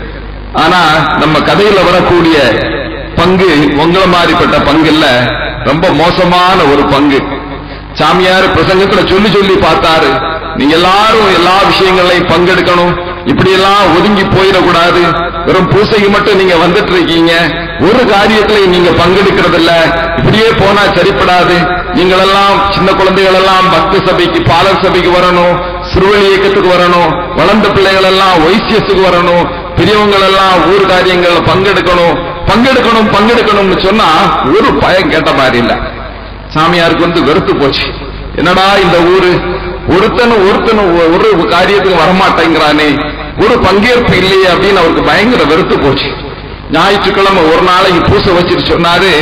ஆனா நம்ம கதையில வரக்கூடிய பங்கு உங்களை மாதிரிப்பட்ட பங்கு இல்ல ரொம்ப மோசமான ஒரு பங்கு சாமியார் பிரசங்கத்துல சொல்லி சொல்லி பார்த்தாரு நீங்க எல்லாரும் எல்லா விஷயங்களையும் பங்கெடுக்கணும் இப்படி எல்லாம் ஒதுங்கி போயிடக்கூடாது வெறும் பூசைக்கு மட்டும் நீங்க வந்துட்டு இருக்கீங்க ஒரு காரியத்திலையும் நீங்க பங்கெடுக்கிறது இல்ல இப்படியே போனா சரிப்படாது நீங்கள் எல்லாம் சின்ன குழந்தைகள் எல்லாம் பக்தி சபைக்கு பாலர் சபைக்கு வரணும் சிறுவழி இயக்கத்துக்கு வரணும் வளர்ந்த பிள்ளைகள் எல்லாம் வைசியத்துக்கு வரணும் பெரியவங்கள் எல்லாம் ஊர் காரியங்கள்ல பங்கெடுக்கணும் பங்கெடுக்கணும் பங்கெடுக்கணும்னு சொன்னா ஒரு பயம் கேட்ட மாதிரி இல்ல சாமியாருக்கு வந்து வெறுத்து போச்சு என்னடா இந்த ஊரு ஒருத்தனும் ஒருத்தனும் ஒ- ஒரு காரியத்துக்கு வரமாட்டேங்கிறானே ஒரு பங்கேற்பு இல்லையே அப்படின்னு அவருக்கு பயங்கர வெறுத்து போச்சு ஞாயிற்றுக்கிழமை ஒரு நாளைக்கு பூசை வச்சுட்டு சொன்னாரு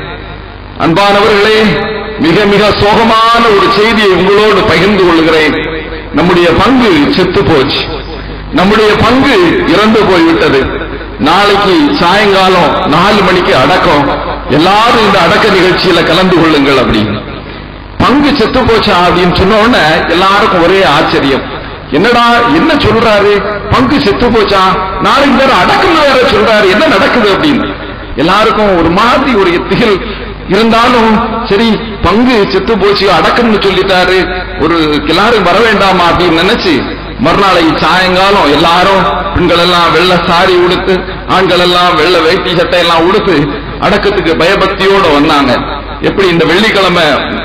அன்பானவர்களே மிக மிக சோகமான ஒரு செய்தியை உங்களோடு பகிர்ந்து கொள்கிறேன் நம்முடைய பங்கு செத்து போச்சு நம்முடைய பங்கு இறந்து போய்விட்டது நாளைக்கு சாயங்காலம் நாலு மணிக்கு அடக்கம் எல்லாரும் இந்த அடக்க நிகழ்ச்சியில கலந்து கொள்ளுங்கள் அப்படின்னு பங்கு செத்து போச்சா அப்படின்னு சொன்ன உடனே எல்லாருக்கும் ஒரே ஆச்சரியம் என்னடா என்ன சொல்றாரு பங்கு செத்து போச்சா நாளைக்கு வேற அடக்கம்னு வேற சொல்றாரு என்ன நடக்குது அப்படின்னு எல்லாருக்கும் ஒரு மாதிரி ஒரு திகில் இருந்தாலும் சரி பங்கு செத்து போச்சு அடக்கம்னு சொல்லிட்டாரு ஒரு எல்லாரும் வர வேண்டாமா அப்படின்னு நினைச்சு மறுநாளைக்கு சாயங்காலம் எல்லாரும் பெண்கள் எல்லாம் வெள்ளை சாரி உடுத்து ஆண்கள் எல்லாம் வெள்ளை வேட்டி சட்டை எல்லாம் உடுத்து அடக்கத்துக்கு பயபக்தியோட வந்தாங்க எப்படி இந்த வெள்ளிக்கிழமை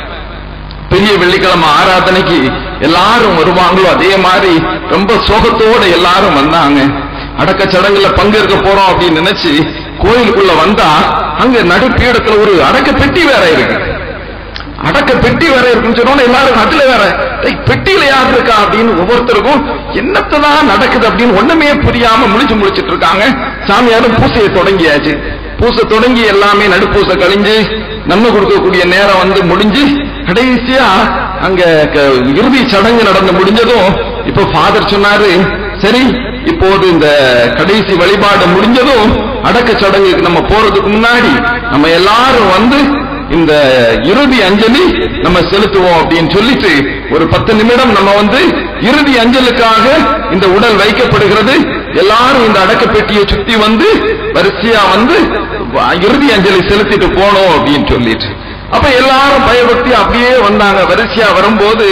பெரிய வெள்ளிக்கிழமை ஆராதனைக்கு எல்லாரும் வருவாங்களோ அதே மாதிரி ரொம்ப சோகத்தோட எல்லாரும் வந்தாங்க அடக்க சடங்குல பங்கேற்க போறோம் அப்படின்னு நினைச்சு கோயிலுக்குள்ள வந்தா அங்க நடுப்பீடத்துல ஒரு அடக்க பெட்டி வேற இருக்கு அடக்க பெட்டி வேற இருக்குன்னு சொன்னோட எல்லாரும் அதுல வேற டேய், பெட்டியில யார் இருக்கா அப்படின்னு ஒவ்வொருத்தருக்கும் என்னத்தான் நடக்குது அப்படின்னு ஒண்ணுமே புரியாம முழிச்சு முழிச்சிட்டு இருக்காங்க சாமியாரும் பூசையை தொடங்கியாச்சு பூசை தொடங்கி எல்லாமே நடுப்பூசை கழிஞ்சு நம்ம கொடுக்கக்கூடிய நேரம் வந்து முடிஞ்சு கடைசியா அங்க க- இறுதி சடங்கு நடந்து முடிஞ்சதும் இப்ப ஃபாதர் சொன்னாரு சரி இப்போது இந்த கடைசி வழிபாடு முடிஞ்சதும் அடக்க சடங்குக்கு நம்ம போறதுக்கு முன்னாடி நம்ம எல்லாரும் வந்து இந்த இறுதி அஞ்சலி நம்ம செலுத்துவோம் அப்படின்னு சொல்லிட்டு ஒரு பத்து நிமிடம் நம்ம வந்து இறுதி அஞ்சலுக்காக இந்த உடல் வைக்கப்படுகிறது எல்லாரும் இந்த அடக்க பெட்டியை சுத்தி வந்து வரிசையா வந்து இறுதி அஞ்சலி செலுத்திட்டு போனோம் அப்படின்னு சொல்லிட்டு அப்ப எல்லாரும் பயபக்தி அப்படியே வந்தாங்க வரிசையா வரும்போது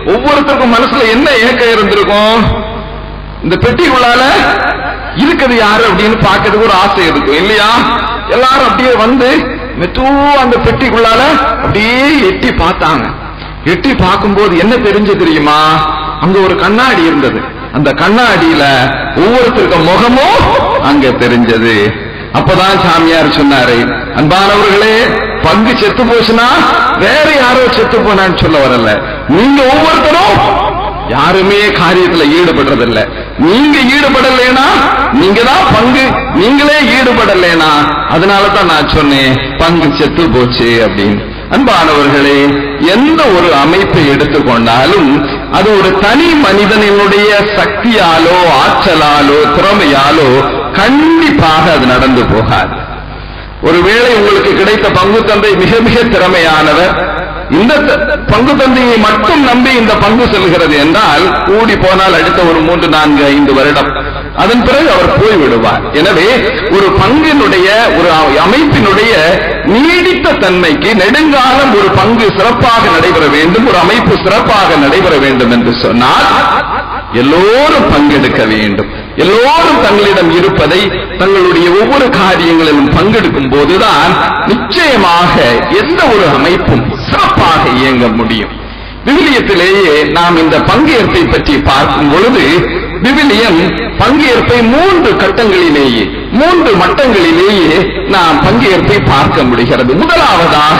ஒவ்வொருத்தருக்கும் மனசுல என்ன ஏக்கம் இருந்திருக்கும் இந்த பெட்டிக்குள்ளால இருக்குது யாரு அப்படின்னு பார்க்கறதுக்கு ஒரு ஆசை இருக்கும் இல்லையா எல்லாரும் அப்படியே வந்து மெதுவா அந்த பெட்டிக்குள்ளால அப்படியே எட்டி பார்த்தாங்க எட்டி பார்க்கும்போது என்ன தெரிஞ்சு தெரியுமா அங்க ஒரு கண்ணாடி இருந்தது அந்த கண்ணாடியில ஒவ்வொருத்தருக்கும் முகமும் அங்க தெரிஞ்சது அப்பதான் சாமியார் சொன்னாரு அன்பானவர்களே பங்கு செத்து போச்சுன்னா வேற யாரோ செத்து போனான்னு சொல்ல வரல நீங்க ஒவ்வொருத்தரும் யாருமே காரியத்துல ஈடுபடுறதில்ல நீங்க ஈடுபடலைனா நீங்க தான் பங்கு நீங்களே ஈடுபடலைனா அதனால தான் நான் சொன்னேன் பங்கு செத்து போச்சு அப்படின்னு அன்பானவர்களே எந்த ஒரு அமைப்பை எடுத்துக்கொண்டாலும் அது ஒரு தனி மனிதனினுடைய சக்தியாலோ ஆற்றலாலோ திறமையாலோ கண்டிப்பாக அது நடந்து போகாது ஒருவேளை உங்களுக்கு கிடைத்த பங்கு தந்தை மிக மிக திறமையானவர் இந்த த- பங்கு தந்தையை மட்டும் நம்பி இந்த பங்கு செல்கிறது என்றால் கூடி போனால் அடுத்த ஒரு மூன்று நான்கு ஐந்து வருடம் அதன் பிறகு அவர் போய்விடுவார் எனவே ஒரு பங்கினுடைய ஒரு அ- அமைப்பினுடைய நீடித்த தன்மைக்கு நெடுங்காலம் ஒரு பங்கு சிறப்பாக நடைபெற வேண்டும் ஒரு அமைப்பு சிறப்பாக நடைபெற வேண்டும் என்று சொன்னால் எல்லோரும் பங்கெடுக்க வேண்டும் எல்லோரும் தங்களிடம் இருப்பதை தங்களுடைய ஒவ்வொரு காரியங்களிலும் பங்கெடுக்கும் போதுதான் நிச்சயமாக எந்த ஒரு அமைப்பும் சிறப்பாக இயங்க முடியும் விவிலியத்திலேயே நாம் இந்த பங்கேற்பை பற்றி பார்க்கும் பொழுது விவிலியம் பங்கேற்பை மூன்று கட்டங்களிலேயே மூன்று மட்டங்களிலேயே நாம் பங்கேற்பை பார்க்க முடிகிறது முதலாவதாக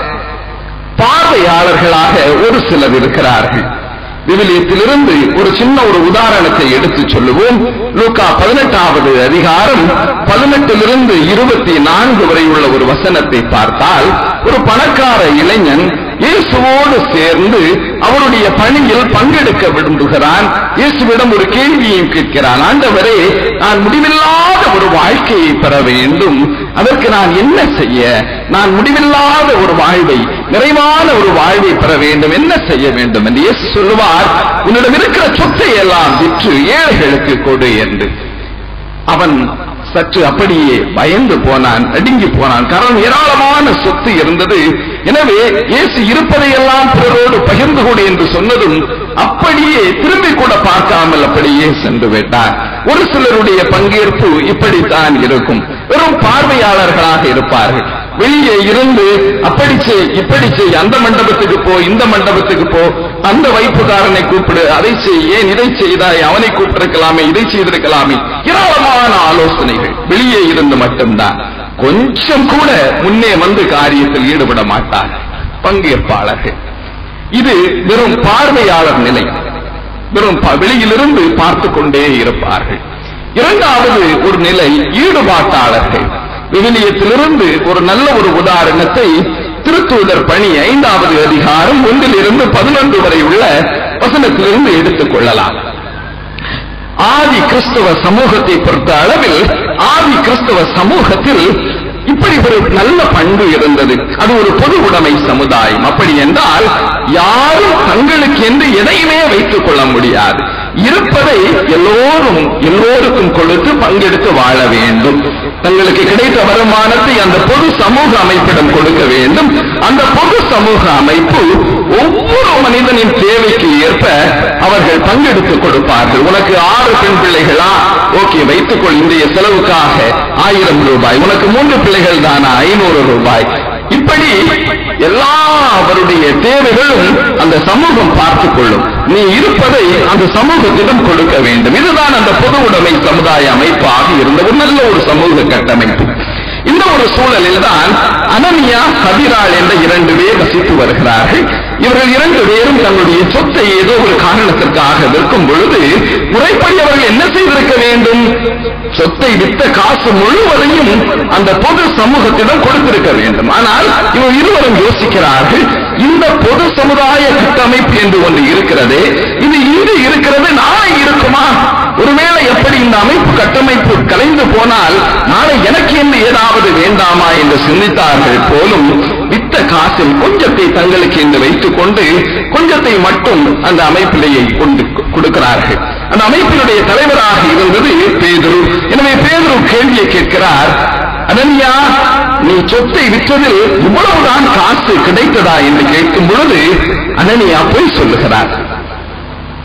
பார்வையாளர்களாக ஒரு சிலர் இருக்கிறார்கள் விவிலியத்திலிருந்து ஒரு சின்ன ஒரு உதாரணத்தை எடுத்து சொல்லுவோம் லூக்கா பதினெட்டாவது அதிகாரம் பதினெட்டிலிருந்து இருபத்தி நான்கு வரை உள்ள ஒரு வசனத்தை பார்த்தால் ஒரு பணக்கார இளைஞன் இயேசுவோடு சேர்ந்து அவருடைய பணியில் பங்கெடுக்க விரும்புகிறான் இயேசுவிடம் ஒரு கேள்வியையும் கேட்கிறான் ஆண்டவரே நான் முடிவில்லாத ஒரு வாழ்க்கையை பெற வேண்டும் அதற்கு நான் என்ன செய்ய நான் முடிவில்லாத ஒரு வாழ்வை நிறைவான ஒரு வாழ்வை பெற வேண்டும் என்ன செய்ய வேண்டும் என்று இயேசு சொல்லுவார் உன்னிடம் இருக்கிற சொத்தை எல்லாம் விற்று ஏழைகளுக்கு கொடு என்று அவன் சற்று அப்படியே பயந்து போனான் நடுங்கி போனான் காரணம் ஏராளமான சொத்து இருந்தது எனவே இயேசு இருப்பதையெல்லாம் பிறரோடு பகிர்ந்து கொடு என்று சொன்னதும் அப்படியே திரும்பி கூட பார்க்காமல் அப்படியே சென்று விட்டார் ஒரு சிலருடைய பங்கேற்பு இப்படித்தான் இருக்கும் வெறும் பார்வையாளர்களாக இருப்பார்கள் வெளியே இருந்து அப்படி செய் இப்படி செய் அந்த மண்டபத்துக்கு போ இந்த மண்டபத்துக்கு போ அந்த வைப்புக்காரனை கூப்பிடு அதை செய் ஏன் இதை செய்தாய் அவனை கூப்பிட்டிருக்கலாமே இதை செய்திருக்கலாமே ஏராளமான ஆலோசனைகள் வெளியே இருந்து மட்டும்தான் கொஞ்சம் கூட முன்னே வந்து காரியத்தில் ஈடுபட மாட்டார் பங்கேற்பாளர்கள் இது வெறும் பார்வையாளர் நிலை வெறும் ப- வெளியிலிருந்து பார்த்து கொண்டே இருப்பார்கள் இரண்டாவது ஒரு நிலை ஈடுபாட்டாளர்கள் விவிலியத்திலிருந்து ஒரு நல்ல ஒரு உதாரணத்தை திருத்தூதர் பணி ஐந்தாவது அதிகாரம் ஒன்றிலிருந்து பதினொன்று வரை உள்ள வசனத்திலிருந்து எடுத்துக் கொள்ளலாம் ஆதி கிறிஸ்தவ சமூகத்தை பொறுத்த அளவில் ஆதி கிறிஸ்தவ சமூகத்தில் இப்படி ஒரு நல்ல பண்பு இருந்தது அது ஒரு பொது உடைமை சமுதாயம் அப்படி என்றால் யாரும் தங்களுக்கு என்று எதையுமே வைத்துக் கொள்ள முடியாது இருப்பதை எல்லோரும் எல்லோருக்கும் கொடுத்து பங்கெடுத்து வாழ வேண்டும் தங்களுக்கு கிடைத்த வருமானத்தை அந்த பொது சமூக அமைப்பிடம் கொடுக்க வேண்டும் அந்த பொது சமூக அமைப்பு ஒவ்வொரு மனிதனின் தேவைக்கு ஏற்ப அவர்கள் பங்கெடுத்து கொடுப்பார்கள் உனக்கு ஆறு பெண் பிள்ளைகளா ஓகே வைத்துக்கொள் இன்றைய செலவுக்காக ஆயிரம் ரூபாய் உனக்கு மூன்று பிள்ளைகள் தானா ஐநூறு ரூபாய் இப்படி எல்லா அவருடைய தேவைகளும் அந்த சமூகம் பார்த்துக் கொள்ளும் நீ இருப்பதை அந்த சமூகத்திடம் கொடுக்க வேண்டும் இதுதான் அந்த பொது உடைமை சமுதாய அமைப்பாக இருந்த ஒரு நல்ல ஒரு சமூக கட்டமைப்பு இந்த ஒரு சூழலில் தான் அனனியா கபிராள் என்ற இரண்டு பேர் வசித்து வருகிறார்கள் இவர்கள் இரண்டு பேரும் தங்களுடைய சொத்தை ஏதோ ஒரு காரணத்திற்காக விற்கும் பொழுது முறைப்படி அவர்கள் என்ன செய்திருக்க வேண்டும் சொத்தை வித்த காசு முழுவதையும் அந்த பொது சமூகத்திடம் கொடுத்திருக்க வேண்டும் ஆனால் இவர் இருவரும் யோசிக்கிறார்கள் இந்த பொது சமுதாய கட்டமைப்பு என்று ஒன்று இருக்கிறது இது இங்கு இருக்கிறது நாளை இருக்குமா ஒருவேளை எப்படி இந்த அமைப்பு கட்டமைப்பு கலைந்து போனால் நாளை எனக்கு என்று ஏதாவது வேண்டாமா என்று சிந்தித்தார்கள் போலும் வித்த காசில் கொஞ்சத்தை தங்களுக்கு என்று வைத்துக் கொண்டு கொஞ்சத்தை மட்டும் அந்த அமைப்பிலேயே கொண்டு கொடுக்கிறார்கள் அந்த அமைப்பினுடைய தலைவராக இருந்தது பேதுரு எனவே பேதுரு கேள்வியை கேட்கிறார் அனன்யா நீ சொத்தை விற்றதில் இவ்வளவுதான் காசு கிடைத்ததா என்று கேட்கும் பொழுது அனனியா போய் சொல்லுகிறார்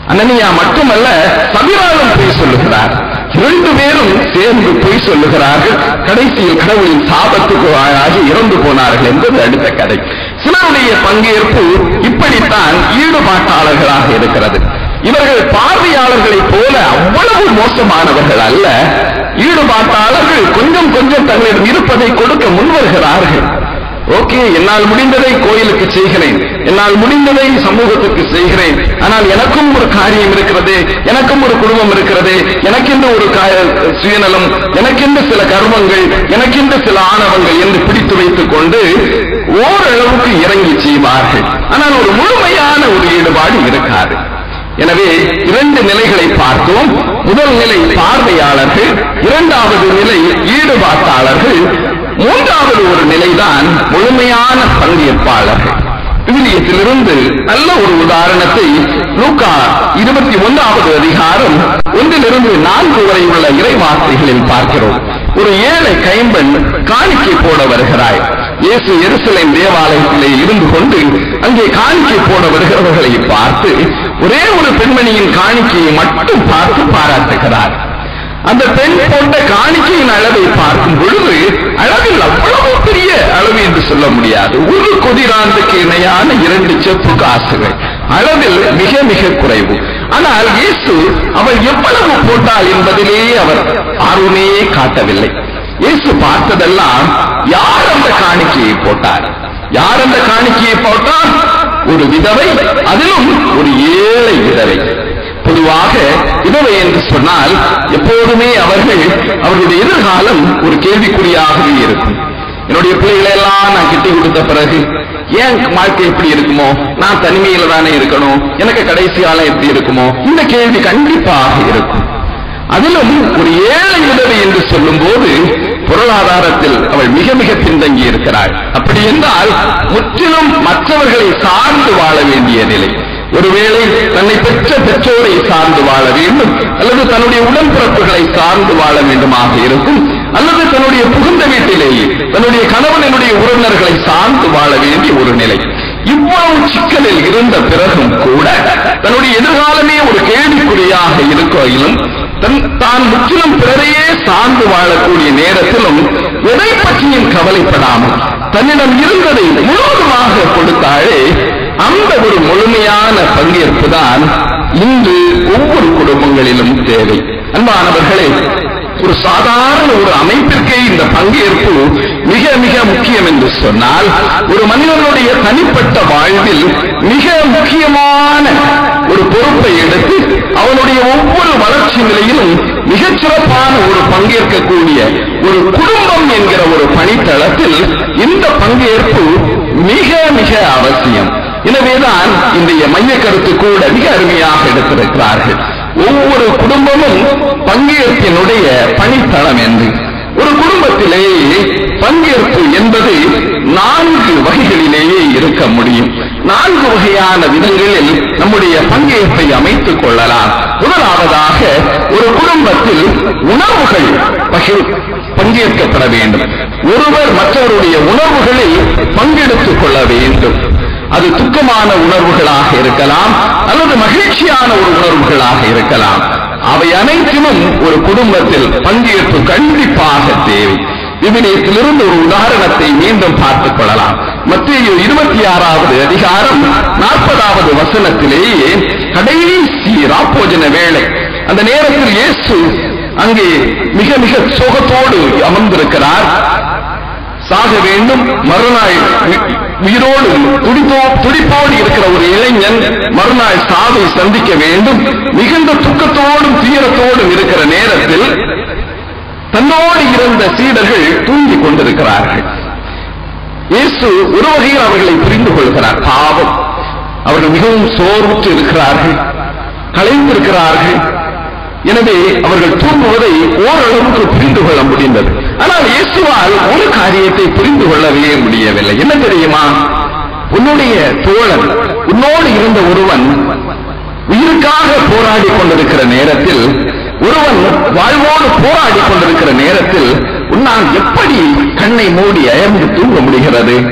அனனியா மட்டுமல்ல சபிராலும் பொய் சொல்லுகிறார் இரண்டு பேரும் சேர்ந்து பொய் சொல்லுகிறார்கள் கடைசியில் கடவுளின் சாபத்துக்கு ஆளாகி இறந்து போனார்கள் என்பது அடுத்த கதை சிலருடைய பங்கேற்பு இப்படித்தான் ஈடுபாட்டாளர்களாக இருக்கிறது இவர்கள் பார்வையாளர்களைப் போல அவ்வளவு மோசமானவர்கள் அல்ல ஈடுபாட்டாளர்கள் கொஞ்சம் கொஞ்சம் தங்களிடம் இருப்பதை கொடுக்க முன்வருகிறார்கள் ஓகே என்னால் முடிந்ததை கோயிலுக்கு செய்கிறேன் என்னால் முடிந்ததை சமூகத்துக்கு செய்கிறேன் ஆனால் எனக்கும் ஒரு காரியம் இருக்கிறது எனக்கும் ஒரு குடும்பம் இருக்கிறது எனக்கென்று ஒரு கா- சுயநலம் எனக்கென்று சில கர்மங்கள் எனக்கென்று சில ஆணவங்கள் என்று பிடித்து வைத்துக் கொண்டு ஓரளவுக்கு இறங்கி செய்வார்கள் ஆனால் ஒரு முழுமையான ஒரு ஈடுபாடு இருக்காது எனவே இரண்டு நிலைகளை பார்த்தோம் முதல் நிலை பார்வையாளர்கள் இரண்டாவது நிலை ஈடுபாட்டாளர்கள் மூன்றாவது ஒரு நிலைதான் முழுமையான பங்கேற்பாளர்கள் விவிலியத்திலிருந்து நல்ல ஒரு உதாரணத்தை லூக்கா இருபத்தி ஒன்றாவது அதிகாரம் ஒன்றிலிருந்து நான்கு வரை உள்ள இறைவார்த்தைகளில் பார்க்கிறோம் ஒரு ஏழை கைம்பெண் காணிக்கை போட வருகிறாய் இயேசு எருசலேம் தேவாலயத்திலே இருந்து கொண்டு அங்கே காணிக்கை போட வருகிறவர்களை பார்த்து ஒரே ஒரு பெண்மணியின் காணிக்கையை மட்டும் பார்த்து பாராட்டுகிறார் அந்த பெண் போட்ட காணிக்கையின் அளவை பார்க்கும் பொழுது அளவில் அவ்வளவு பெரிய அளவு என்று சொல்ல முடியாது ஒரு கொதிராண்டுக்கு இணையான இரண்டு செப்பு காசுகள் அளவில் மிக மிக குறைவு ஆனால் இயேசு அவள் எவ்வளவு போட்டாள் என்பதிலே அவர் ஆர்வமே காட்டவில்லை இயேசு பார்த்ததெல்லாம் யார் அந்த காணிக்கையை போட்டார் யார் அந்த காணிக்கையை போட்டார் ஒரு விதவை அதிலும் ஒரு ஏழை விதவை பொதுவாக விதவை என்று சொன்னால் எப்போதுமே அவர்கள் அவர்களுடைய எதிர்காலம் ஒரு கேள்விக்குறியாகவே இருக்கும் என்னுடைய பிள்ளைகளை எல்லாம் நான் கிட்டி கொடுத்த பிறகு ஏன் வாழ்க்கை எப்படி இருக்குமோ நான் தனிமையில தானே இருக்கணும் எனக்கு கடைசி காலம் எப்படி இருக்குமோ இந்த கேள்வி கண்டிப்பாக இருக்கும் அதிலும் ஒரு ஏழை விதவை என்று சொல்லும் போது பொருளாதாரத்தில் அவள் மிக மிக பின்தங்கி இருக்கிறாள் அப்படி என்றால் முற்றிலும் மற்றவர்களை சார்ந்து வாழ வேண்டிய நிலை ஒருவேளை தன்னை பெற்ற பெற்றோரை சார்ந்து வாழ வேண்டும் அல்லது தன்னுடைய உடன்பிறப்புகளை சார்ந்து வாழ வேண்டுமாக இருக்கும் அல்லது தன்னுடைய புகுந்த வீட்டிலேயே தன்னுடைய கணவனுடைய உறவினர்களை சார்ந்து வாழ வேண்டிய ஒரு நிலை இவ்வளவு சிக்கலில் இருந்த பிறகும் கூட தன்னுடைய எதிர்காலமே ஒரு கேள்விக்குறியாக இருக்கையிலும் தன் தான் முற்றிலும் பிறரையே சார்ந்து வாழக்கூடிய நேரத்திலும் எதை பற்றியும் கவலைப்படாமல் தன்னிடம் இருந்ததை முழுவதுமாக கொடுத்தாலே அந்த ஒரு முழுமையான பங்கேற்பு தான் இன்று ஒவ்வொரு குடும்பங்களிலும் தேவை அன்பானவர்களே ஒரு சாதாரண ஒரு அமைப்பிற்கே இந்த பங்கேற்பு மிக மிக முக்கியம் என்று சொன்னால் ஒரு மனிதனுடைய தனிப்பட்ட வாழ்வில் மிக முக்கியமான ஒரு பொறுப்பை எடுத்து அவனுடைய ஒவ்வொரு வளர்ச்சி நிலையிலும் மிகச் சிறப்பான ஒரு பங்கேற்கக்கூடிய ஒரு குடும்பம் என்கிற ஒரு பணித்தளத்தில் இந்த பங்கேற்பு மிக மிக அவசியம் எனவேதான் இன்றைய மைய கருத்து கூட மிக அருமையாக எடுத்திருக்கிறார்கள் ஒவ்வொரு குடும்பமும் பங்கேற்பினுடைய பணித்தளம் என்று ஒரு குடும்பத்திலேயே பங்கேற்பு என்பது நான்கு வகைகளிலேயே இருக்க முடியும் நான்கு வகையான விதங்களில் நம்முடைய பங்கேற்பை அமைத்துக் கொள்ளலாம் முதலாவதாக ஒரு குடும்பத்தில் உணர்வுகள் பகிர் பங்கேற்கப்பட வேண்டும் ஒருவர் மற்றவருடைய உணர்வுகளில் பங்கெடுத்துக் கொள்ள வேண்டும் அது துக்கமான உணர்வுகளாக இருக்கலாம் அல்லது மகிழ்ச்சியான ஒரு உணர்வுகளாக இருக்கலாம் அவை அனைத்திலும் ஒரு குடும்பத்தில் பங்கேற்பு கண்டிப்பாக தேவை விவிலியத்திலிருந்து ஒரு உதாரணத்தை மீண்டும் பார்த்துக் கொள்ளலாம் மத்திய இருபத்தி ஆறாவது அதிகாரம் நாற்பதாவது வசனத்திலேயே கடைசி ராப்போஜன வேளை அந்த நேரத்தில் இயேசு அங்கே மிக மிக சோகத்தோடு அமர்ந்திருக்கிறார் சாக வேண்டும் மறுநாள் உயி- உயிரோடு துடிப்போ துடிப்போடு இருக்கிற ஒரு இளைஞன் மறுநாள் சாவை சந்திக்க வேண்டும் மிகுந்த துக்கத்தோடும் துயரத்தோடும் இருக்கிற நேரத்தில் தன்னோடு இருந்த சீடர்கள் தூங்கிக் கொண்டிருக்கிறார்கள் இயேசு ஒரு வகையில் அவர்களை புரிந்து கொள்கிறார் பாவம் அவர்கள் மிகவும் சோர்வுற்று இருக்கிறார்கள் கலைந்திருக்கிறார்கள் எனவே அவர்கள் தூங்குவதை ஓரளவுக்கு புரிந்து கொள்ள முடிந்தது ஆனால் இயேசுவால் ஒரு காரியத்தை புரிந்து கொள்ளவே முடியவில்லை என்ன தெரியுமா உன்னுடைய தோழன் உன்னோடு இருந்த ஒருவன் உயிருக்காக போராடி கொண்டிருக்கிற நேரத்தில் ஒருவன் வாழ்வோடு போராடி கொண்டிருக்கிற நேரத்தில் உன்னால் எப்படி கண்ணை மூடி அயர்ந்து தூங்க முடிகிறது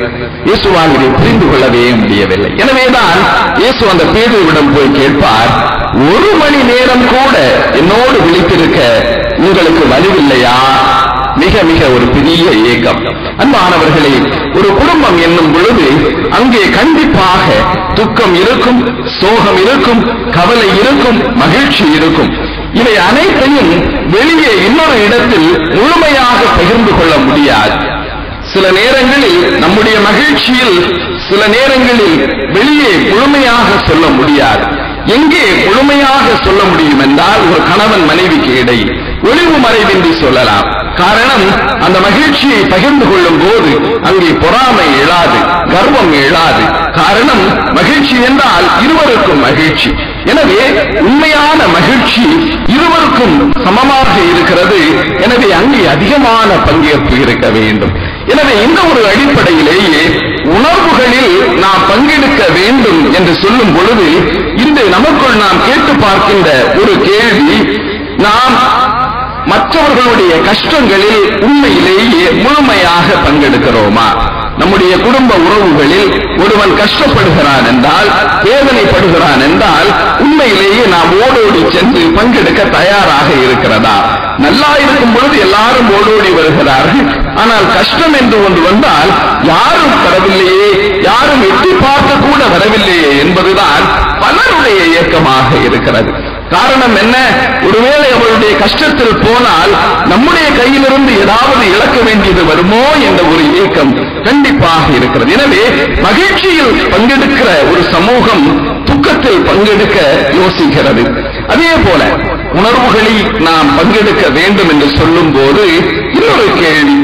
இயேசுவால் இதை புரிந்து கொள்ளவே முடியவில்லை எனவேதான் இயேசு அந்த பேதுருவிடம் போய் கேட்பார் ஒரு மணி நேரம் கூட என்னோடு விழித்திருக்க உங்களுக்கு வலுவில்லையா மிக மிக ஒரு பெரிய ஏக்கம் அன்பானவர்களே ஒரு குடும்பம் என்னும் பொழுது அங்கே கண்டிப்பாக துக்கம் இருக்கும் சோகம் இருக்கும் கவலை இருக்கும் மகிழ்ச்சி இருக்கும் இவை அனைத்தையும் வெளியே இன்னொரு இடத்தில் முழுமையாக பகிர்ந்து கொள்ள முடியாது சில நேரங்களில் நம்முடைய மகிழ்ச்சியில் சில நேரங்களில் வெளியே முழுமையாக சொல்ல முடியாது எங்கே முழுமையாக சொல்ல முடியும் என்றால் ஒரு கணவன் மனைவிக்கு இடையே ஒளிவு மறைவின்றி சொல்லலாம் காரணம் அந்த மகிழ்ச்சியை பகிர்ந்து கொள்ளும் போது அங்கே பொறாமை எழாது கர்வம் எழாது காரணம் மகிழ்ச்சி என்றால் இருவருக்கும் மகிழ்ச்சி எனவே உண்மையான மகிழ்ச்சி இருவருக்கும் சமமாக இருக்கிறது எனவே அங்கே அதிகமான பங்கேற்பு இருக்க வேண்டும் எனவே இந்த ஒரு அடிப்படையிலேயே உணர்வுகளில் நாம் பங்கெடுக்க வேண்டும் என்று சொல்லும் பொழுது இன்று நமக்குள் நாம் கேட்டு பார்க்கின்ற ஒரு கேள்வி நாம் மற்றவர்களுடைய கஷ்டங்களில் உண்மையிலேயே முழுமையாக பங்கெடுக்கிறோமா நம்முடைய குடும்ப உறவுகளில் ஒருவன் கஷ்டப்படுகிறான் என்றால் வேதனைப்படுகிறான் என்றால் உண்மையிலேயே நாம் ஓடோடி சென்று பங்கெடுக்க தயாராக இருக்கிறதா நல்லா இருக்கும் பொழுது எல்லாரும் ஓடோடி வருகிறார்கள் ஆனால் கஷ்டம் என்று ஒன்று வந்தால் யாரும் வரவில்லையே யாரும் எட்டி பார்க்க கூட வரவில்லையே என்பதுதான் பலருடைய இயக்கமாக இருக்கிறது காரணம் என்ன ஒருவேளை அவருடைய கஷ்டத்தில் போனால் நம்முடைய கையிலிருந்து ஏதாவது இழக்க வேண்டியது வருமோ என்ற ஒரு இயக்கம் கண்டிப்பாக இருக்கிறது எனவே மகிழ்ச்சியில் பங்கெடுக்கிற ஒரு சமூகம் துக்கத்தில் பங்கெடுக்க யோசிக்கிறது அதே போல உணர்வுகளில் நாம் பங்கெடுக்க வேண்டும் என்று சொல்லும் போது இன்னொரு கேள்வி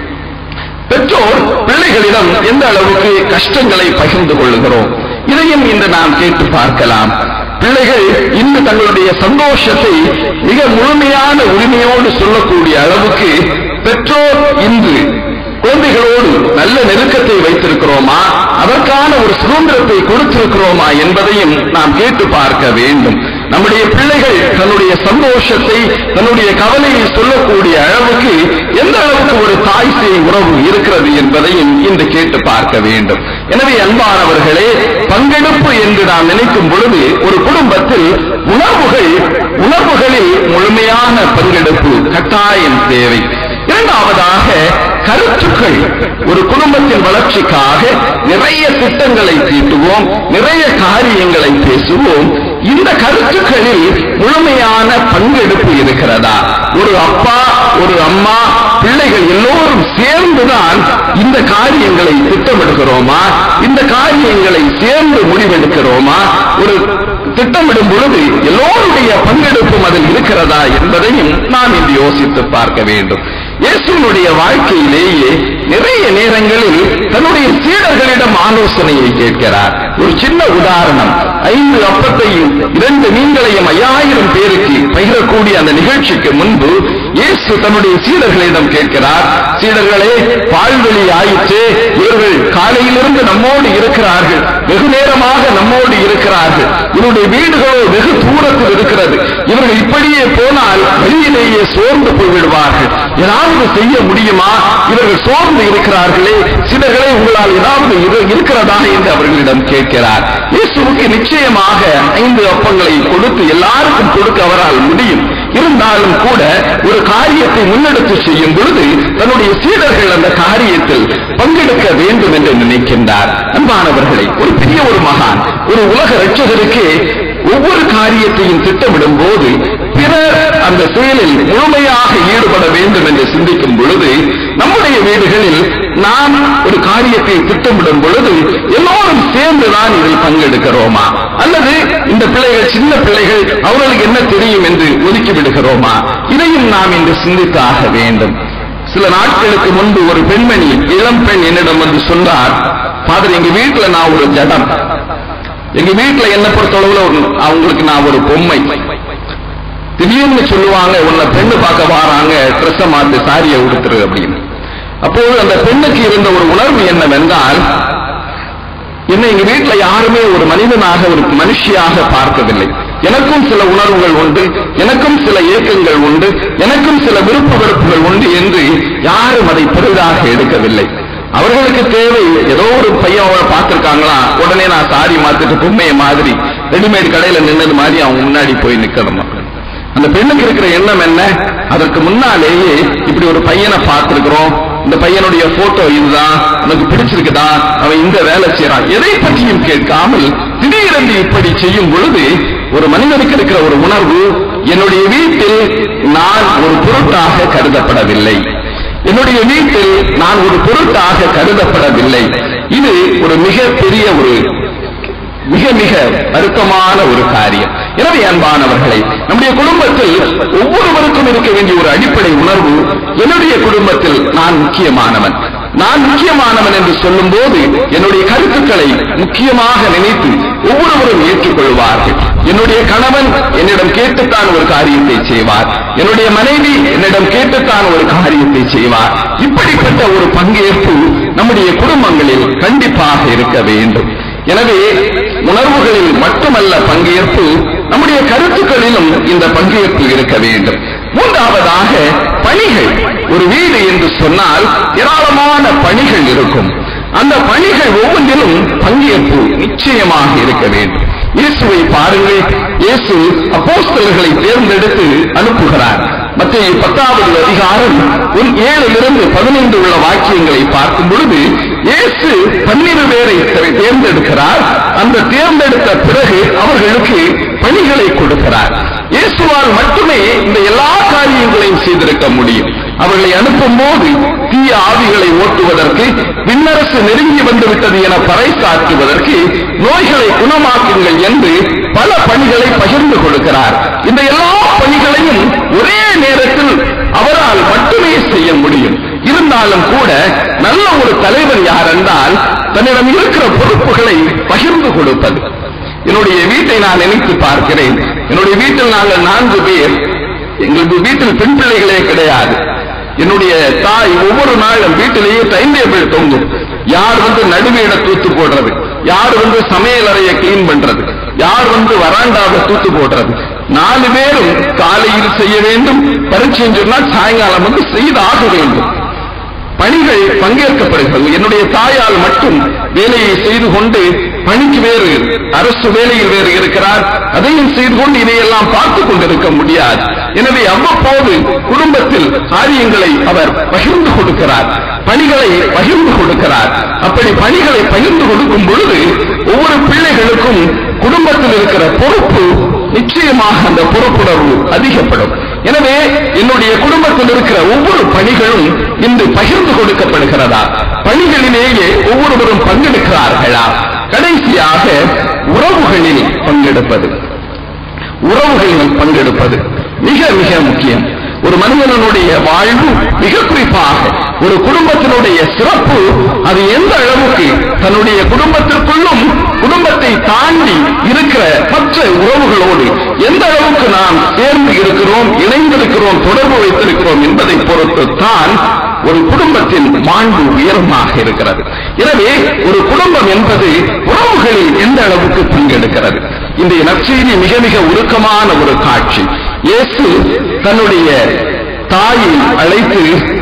பெற்றோர் பிள்ளைகளிடம் எந்த அளவுக்கு கஷ்டங்களை பகிர்ந்து கொள்ளுகிறோம் இதையும் இன்று நாம் கேட்டு பார்க்கலாம் பிள்ளைகள் இன்று தங்களுடைய சந்தோஷத்தை மிக முழுமையான உரிமையோடு சொல்லக்கூடிய அளவுக்கு பெற்றோர் இன்று குழந்தைகளோடு நல்ல நெருக்கத்தை வைத்திருக்கிறோமா அதற்கான ஒரு சுதந்திரத்தை கொடுத்திருக்கிறோமா என்பதையும் நாம் கேட்டு பார்க்க வேண்டும் நம்முடைய பிள்ளைகள் தன்னுடைய சந்தோஷத்தை தன்னுடைய கவலையை சொல்லக்கூடிய அளவுக்கு எந்த அளவுக்கு ஒரு தாய் சேய் உறவு இருக்கிறது என்பதையும் இன்று கேட்டு பார்க்க வேண்டும் எனவே அன்பானவர்களே பங்கெடுப்பு என்று நாம் நினைக்கும் பொழுது ஒரு குடும்பத்தில் உணர்வுகள் உணர்வுகளில் முழுமையான பங்கெடுப்பு கட்டாயம் தேவை இரண்டாவதாக கருத்துக்கள் ஒரு குடும்பத்தின் வளர்ச்சிக்காக நிறைய திட்டங்களை தீட்டுவோம் நிறைய காரியங்களை பேசுவோம் இந்த கருத்துக்களில் முழுமையான பங்கெடுப்பு இருக்கிறதா ஒரு அப்பா ஒரு அம்மா பிள்ளைகள் எல்லோரும் சேர்ந்துதான் இந்த காரியங்களை திட்டமிடுகிறோமா இந்த காரியங்களை சேர்ந்து முடிவெடுக்கிறோமா ஒரு திட்டமிடும் பொழுது எல்லோருடைய பங்கெடுப்பும் அதில் இருக்கிறதா என்பதையும் நாம் இன்று யோசித்து பார்க்க வேண்டும் இயேசுனுடைய வாழ்க்கையிலேயே நிறைய நேரங்களில் தன்னுடைய சீடர்களிடம் ஆலோசனையை கேட்கிறார் ஒரு சின்ன உதாரணம் ஐந்து அப்பத்தையும் இரண்டு மீன்களையும் ஐயாயிரம் பேருக்கு பகிரக்கூடிய அந்த நிகழ்ச்சிக்கு முன்பு இயேசு தன்னுடைய சீடர்களிடம் கேட்கிறார் சீடர்களே பால்வெளி ஆயிற்று இவர்கள் காலையிலிருந்து நம்மோடு இருக்கிறார்கள் வெகு நேரமாக நம்மோடு இருக்கிறார்கள் இவருடைய வீடுகளோ வெகு தூரத்தில் இருக்கிறது இவர்கள் இப்படியே போனால் வெளியிலேயே சோர்ந்து போய்விடுவார்கள் ஏதாவது செய்ய முடியுமா இவர்கள் சோர்ந்து இருக்கிறார்களே சிலர்களே உங்களால் ஏதாவது இரு- இருக்கிறதா என்று அவர்களிடம் கேட்கிறார் இயேசுவுக்கு நிச்சயமாக ஐந்து அப்பங்களை கொடுத்து எல்லாருக்கும் கொடுக்க அவரால் முடியும் இருந்தாலும் கூட ஒரு காரியத்தை முன்னெடுத்து செய்யும் பொழுது தன்னுடைய சீடர்கள் அந்த காரியத்தில் பங்கெடுக்க வேண்டும் என்று நினைக்கின்றார் அன்பானவர்களை ஒரு பெரிய ஒரு மகான் ஒரு உலக ரட்சகருக்கு ஒவ்வொரு காரியத்தையும் திட்டமிடும் போது பிறர் அந்த செயலில் முழுமையாக ஈடுபட வேண்டும் என்று சிந்திக்கும் பொழுது நம்முடைய வீடுகளில் நாம் ஒரு காரியத்தை திட்டமிடும் பொழுது எல்லோரும் சேர்ந்துதான் இதில் பங்கெடுக்கிறோமா அல்லது இந்த பிள்ளைகள் சின்ன பிள்ளைகள் அவர்களுக்கு என்ன தெரியும் என்று ஒதுக்கி விடுகிறோமா இதையும் நாம் இன்று சிந்தித்தாக வேண்டும் சில நாட்களுக்கு முன்பு ஒரு பெண்மணி இளம் பெண் என்னிடம் வந்து சொன்னார் ஃபாதர் எங்க வீட்டுல நான் ஒரு ஜடம் எங்க வீட்டுல என்ன பொறுத்தளவுல ஒரு அவங்களுக்கு நான் ஒரு பொம்மை திடீர்னு சொல்லுவாங்க உன்னை பெண்ணு பார்க்க வாராங்க ட்ரெஸ்ஸை மாத்து சாரியை உடுத்துரு அப்படின்னு அப்போது அந்த பெண்ணுக்கு இருந்த ஒரு உணர்வு என்னவென்றால் என்னை எங்க வீட்டுல யாருமே ஒரு மனிதனாக ஒரு மனுஷியாக பார்க்கவில்லை எனக்கும் சில உணர்வுகள் உண்டு எனக்கும் சில இயக்கங்கள் உண்டு எனக்கும் சில விருப்ப வெறுப்புகள் உண்டு என்று யாரும் அதை பெரிதாக எடுக்கவில்லை அவர்களுக்கு தேவை ஏதோ ஒரு பையன் அவளை பார்த்திருக்காங்களா உடனே நான் சாரி மாத்திட்டு பொம்மைய மாதிரி ரெடிமேட் கடையில நின்னது மாதிரி அவங்க முன்னாடி போய் நிக்கணும் அந்த பெண்ணுக்கு இருக்கிற எண்ணம் என்ன அதற்கு முன்னாலேயே இப்படி ஒரு பையனை பார்த்திருக்கிறோம் இந்த பையனுடைய போட்டோ இதுதான் உனக்கு பிடிச்சிருக்குதா அவன் இந்த வேலை செய்யறான் எதை பற்றியும் கேட்காமல் திடீரென்று இப்படி செய்யும் பொழுது ஒரு மனிதனுக்கு இருக்கிற ஒரு உணர்வு என்னுடைய வீட்டில் நான் ஒரு பொருட்டாக கருதப்படவில்லை என்னுடைய வீட்டில் நான் ஒரு பொருட்டாக கருதப்படவில்லை இது ஒரு மிக பெரிய ஒரு மிக மிக வருத்தமான ஒரு காரியம் எனவே அன்பானவர்களை நம்முடைய குடும்பத்தில் ஒவ்வொருவருக்கும் இருக்க வேண்டிய ஒரு அடிப்படை உணர்வு என்னுடைய குடும்பத்தில் நான் முக்கியமானவன் நான் முக்கியமானவன் என்று சொல்லும் போது என்னுடைய கருத்துக்களை முக்கியமாக நினைத்து ஒவ்வொருவரும் ஏற்றுக்கொள்வார்கள் என்னுடைய கணவன் என்னிடம் கேட்டுத்தான் ஒரு காரியத்தை செய்வார் என்னுடைய மனைவி என்னிடம் கேட்டுத்தான் ஒரு காரியத்தை செய்வார் இப்படிப்பட்ட ஒரு பங்கேற்பு நம்முடைய குடும்பங்களில் கண்டிப்பாக இருக்க வேண்டும் எனவே உணர்வுகளில் மட்டுமல்ல பங்கேற்பு நம்முடைய கருத்துக்களிலும் இந்த பங்கேற்பு இருக்க வேண்டும் மூன்றாவதாக பணிகள் ஒரு வீடு என்று சொன்னால் ஏராளமான பணிகள் இருக்கும் அந்த பணிகள் ஒவ்வொன்றிலும் பங்கேற்பு நிச்சயமாக இருக்க வேண்டும் இயேசுவை பாருங்கள் இயேசு அப்போஸ்தலர்களை தேர்ந்தெடுத்து அனுப்புகிறார் மத்திய பத்தாவது அதிகாரம் உன் ஏழிலிருந்து பதினைந்து உள்ள வாக்கியங்களை பார்க்கும் பொழுது இயேசு பன்னிரு பேரை தேர்ந்தெடுக்கிறார் அந்த தேர்ந்தெடுத்த பிறகு அவர்களுக்கு பணிகளை கொடுக்கிறார் இயேசுவால் மட்டுமே இந்த எல்லா காரியங்களையும் செய்திருக்க முடியும் அவர்களை அனுப்பும் போது தீய ஆவிகளை ஓட்டுவதற்கு விண்ணரசு நெருங்கி வந்துவிட்டது என பறைசாற்றுவதற்கு நோய்களை குணமாக்குங்கள் என்று பல பணிகளை பகிர்ந்து கொடுக்கிறார் இந்த எல்லா பணிகளையும் ஒரே நேரத்தில் அவரால் மட்டுமே செய்ய முடியும் இருந்தாலும் கூட நல்ல ஒரு தலைவர் யார் என்றால் தன்னிடம் இருக்கிற பொறுப்புகளை பகிர்ந்து கொடுப்பது என்னுடைய வீட்டை நான் நினைத்து பார்க்கிறேன் என்னுடைய வீட்டில் நாங்கள் நான்கு பேர் எங்களுக்கு வீட்டில் பெண் பிள்ளைகளே கிடையாது என்னுடைய தாய் ஒவ்வொரு நாளும் வீட்டிலேயே டைம் டேபிள் தொங்கும் யார் வந்து நடுவீட தூத்து போடுறது யார் வந்து சமையல் அறையை கிளீன் பண்றது யார் வந்து வராண்டாவை தூத்து போடுறது நாலு பேரும் காலையில் செய்ய வேண்டும் பரீட்சை சொன்னால் சாயங்காலம் வந்து செய்தாக வேண்டும் பணிகள் பங்கேற்கப்படுகிறது என்னுடைய தாயால் மட்டும் வேலையை செய்து கொண்டு பணிக்கு வேறு அரசு வேலையில் வேறு இருக்கிறார் அதையும் செய்து கொண்டு இதையெல்லாம் பார்த்துக் கொண்டிருக்க முடியாது எனவே அவ்வப்போது குடும்பத்தில் காரியங்களை அவர் பகிர்ந்து கொடுக்கிறார் பணிகளை பகிர்ந்து கொடுக்கிறார் அப்படி பணிகளை பகிர்ந்து கொடுக்கும் பொழுது ஒவ்வொரு பிள்ளைகளுக்கும் குடும்பத்தில் இருக்கிற பொறுப்பு நிச்சயமாக அந்த பொறுப்புணர்வு அதிகப்படும் எனவே என்னுடைய குடும்பத்தில் இருக்கிற ஒவ்வொரு பணிகளும் இன்று பகிர்ந்து கொடுக்கப்படுகிறதா பணிகளிலேயே ஒவ்வொருவரும் பங்கெடுக்கிறார்களா கடைசியாக உறவுகளில் பங்கெடுப்பது உறவுகளில் பங்கெடுப்பது மிக மிக முக்கியம் ஒரு மனிதனுடைய வாழ்வு மிக குறிப்பாக ஒரு குடும்பத்தினுடைய சிறப்பு அது எந்த அளவுக்கு தன்னுடைய குடும்பத்திற்குள்ளும் குடும்பத்தை தாண்டி இருக்கிற மற்ற உறவுகளோடு எந்த அளவுக்கு நாம் சேர்ந்து இருக்கிறோம் இணைந்திருக்கிறோம் தொடர்பு வைத்திருக்கிறோம் என்பதை பொறுத்து தான் ஒரு குடும்பத்தின் மாண்பு உயரமாக இருக்கிறது எனவே ஒரு குடும்பம் என்பது உறவுகளில் எந்த அளவுக்கு பங்கெடுக்கிறது இன்றைய நற்செய்தி மிக மிக உருக்கமான ஒரு காட்சி இயேசு தன்னுடைய தாயை அழைத்து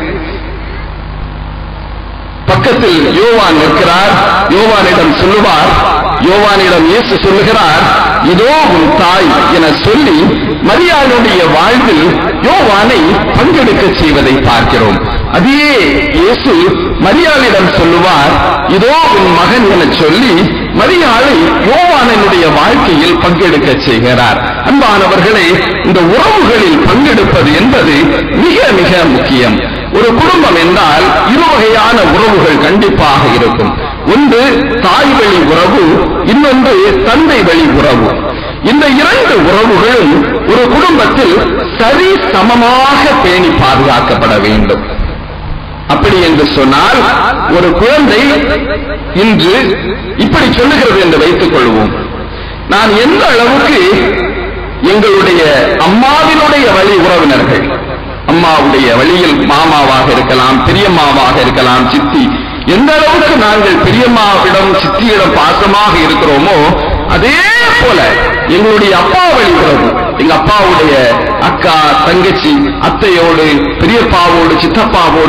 பக்கத்தில் யோவான் நிற்கிறார் யோவானிடம் சொல்லுவார் யோவானிடம் இயேசு சொல்லுகிறார் இதோ உன் தாய் என சொல்லி மரியாளுடைய வாழ்வில் யோவானை பங்கெடுக்க செய்வதை பார்க்கிறோம் அதே இயேசு மரியாளிடம் சொல்லுவார் இதோ உன் மகன் என சொல்லி மரியாளை யோவானனுடைய வாழ்க்கையில் பங்கெடுக்க செய்கிறார் அன்பானவர்களே இந்த உறவுகளில் பங்கெடுப்பது என்பது மிக மிக முக்கியம் ஒரு குடும்பம் என்றால் இரு வகையான உறவுகள் கண்டிப்பாக இருக்கும் ஒன்று தாய் வழி உறவு இன்னொன்று தந்தை வழி உறவு இந்த இரண்டு உறவுகளும் ஒரு குடும்பத்தில் சரி சமமாக பேணி பாதுகாக்கப்பட வேண்டும் அப்படி என்று சொன்னால் ஒரு குழந்தை இன்று இப்படி சொல்லுகிறது என்று வைத்துக் கொள்வோம் நான் எந்த அளவுக்கு எங்களுடைய அம்மாவினுடைய வழி உறவினர்கள் அம்மாவுடைய வழியில் மாமாவாக இருக்கலாம் பெரியம்மாவாக இருக்கலாம் சித்தி எந்த அளவுக்கு நாங்கள் பெரியம்மாவிடம் சித்தியிடம் பாசமாக இருக்கிறோமோ அதே போல எங்களுடைய அப்பா வழி உறவு எங்க அப்பாவுடைய அக்கா தங்கச்சி அத்தையோடு பெரியப்பாவோடு சித்தப்பாவோடும்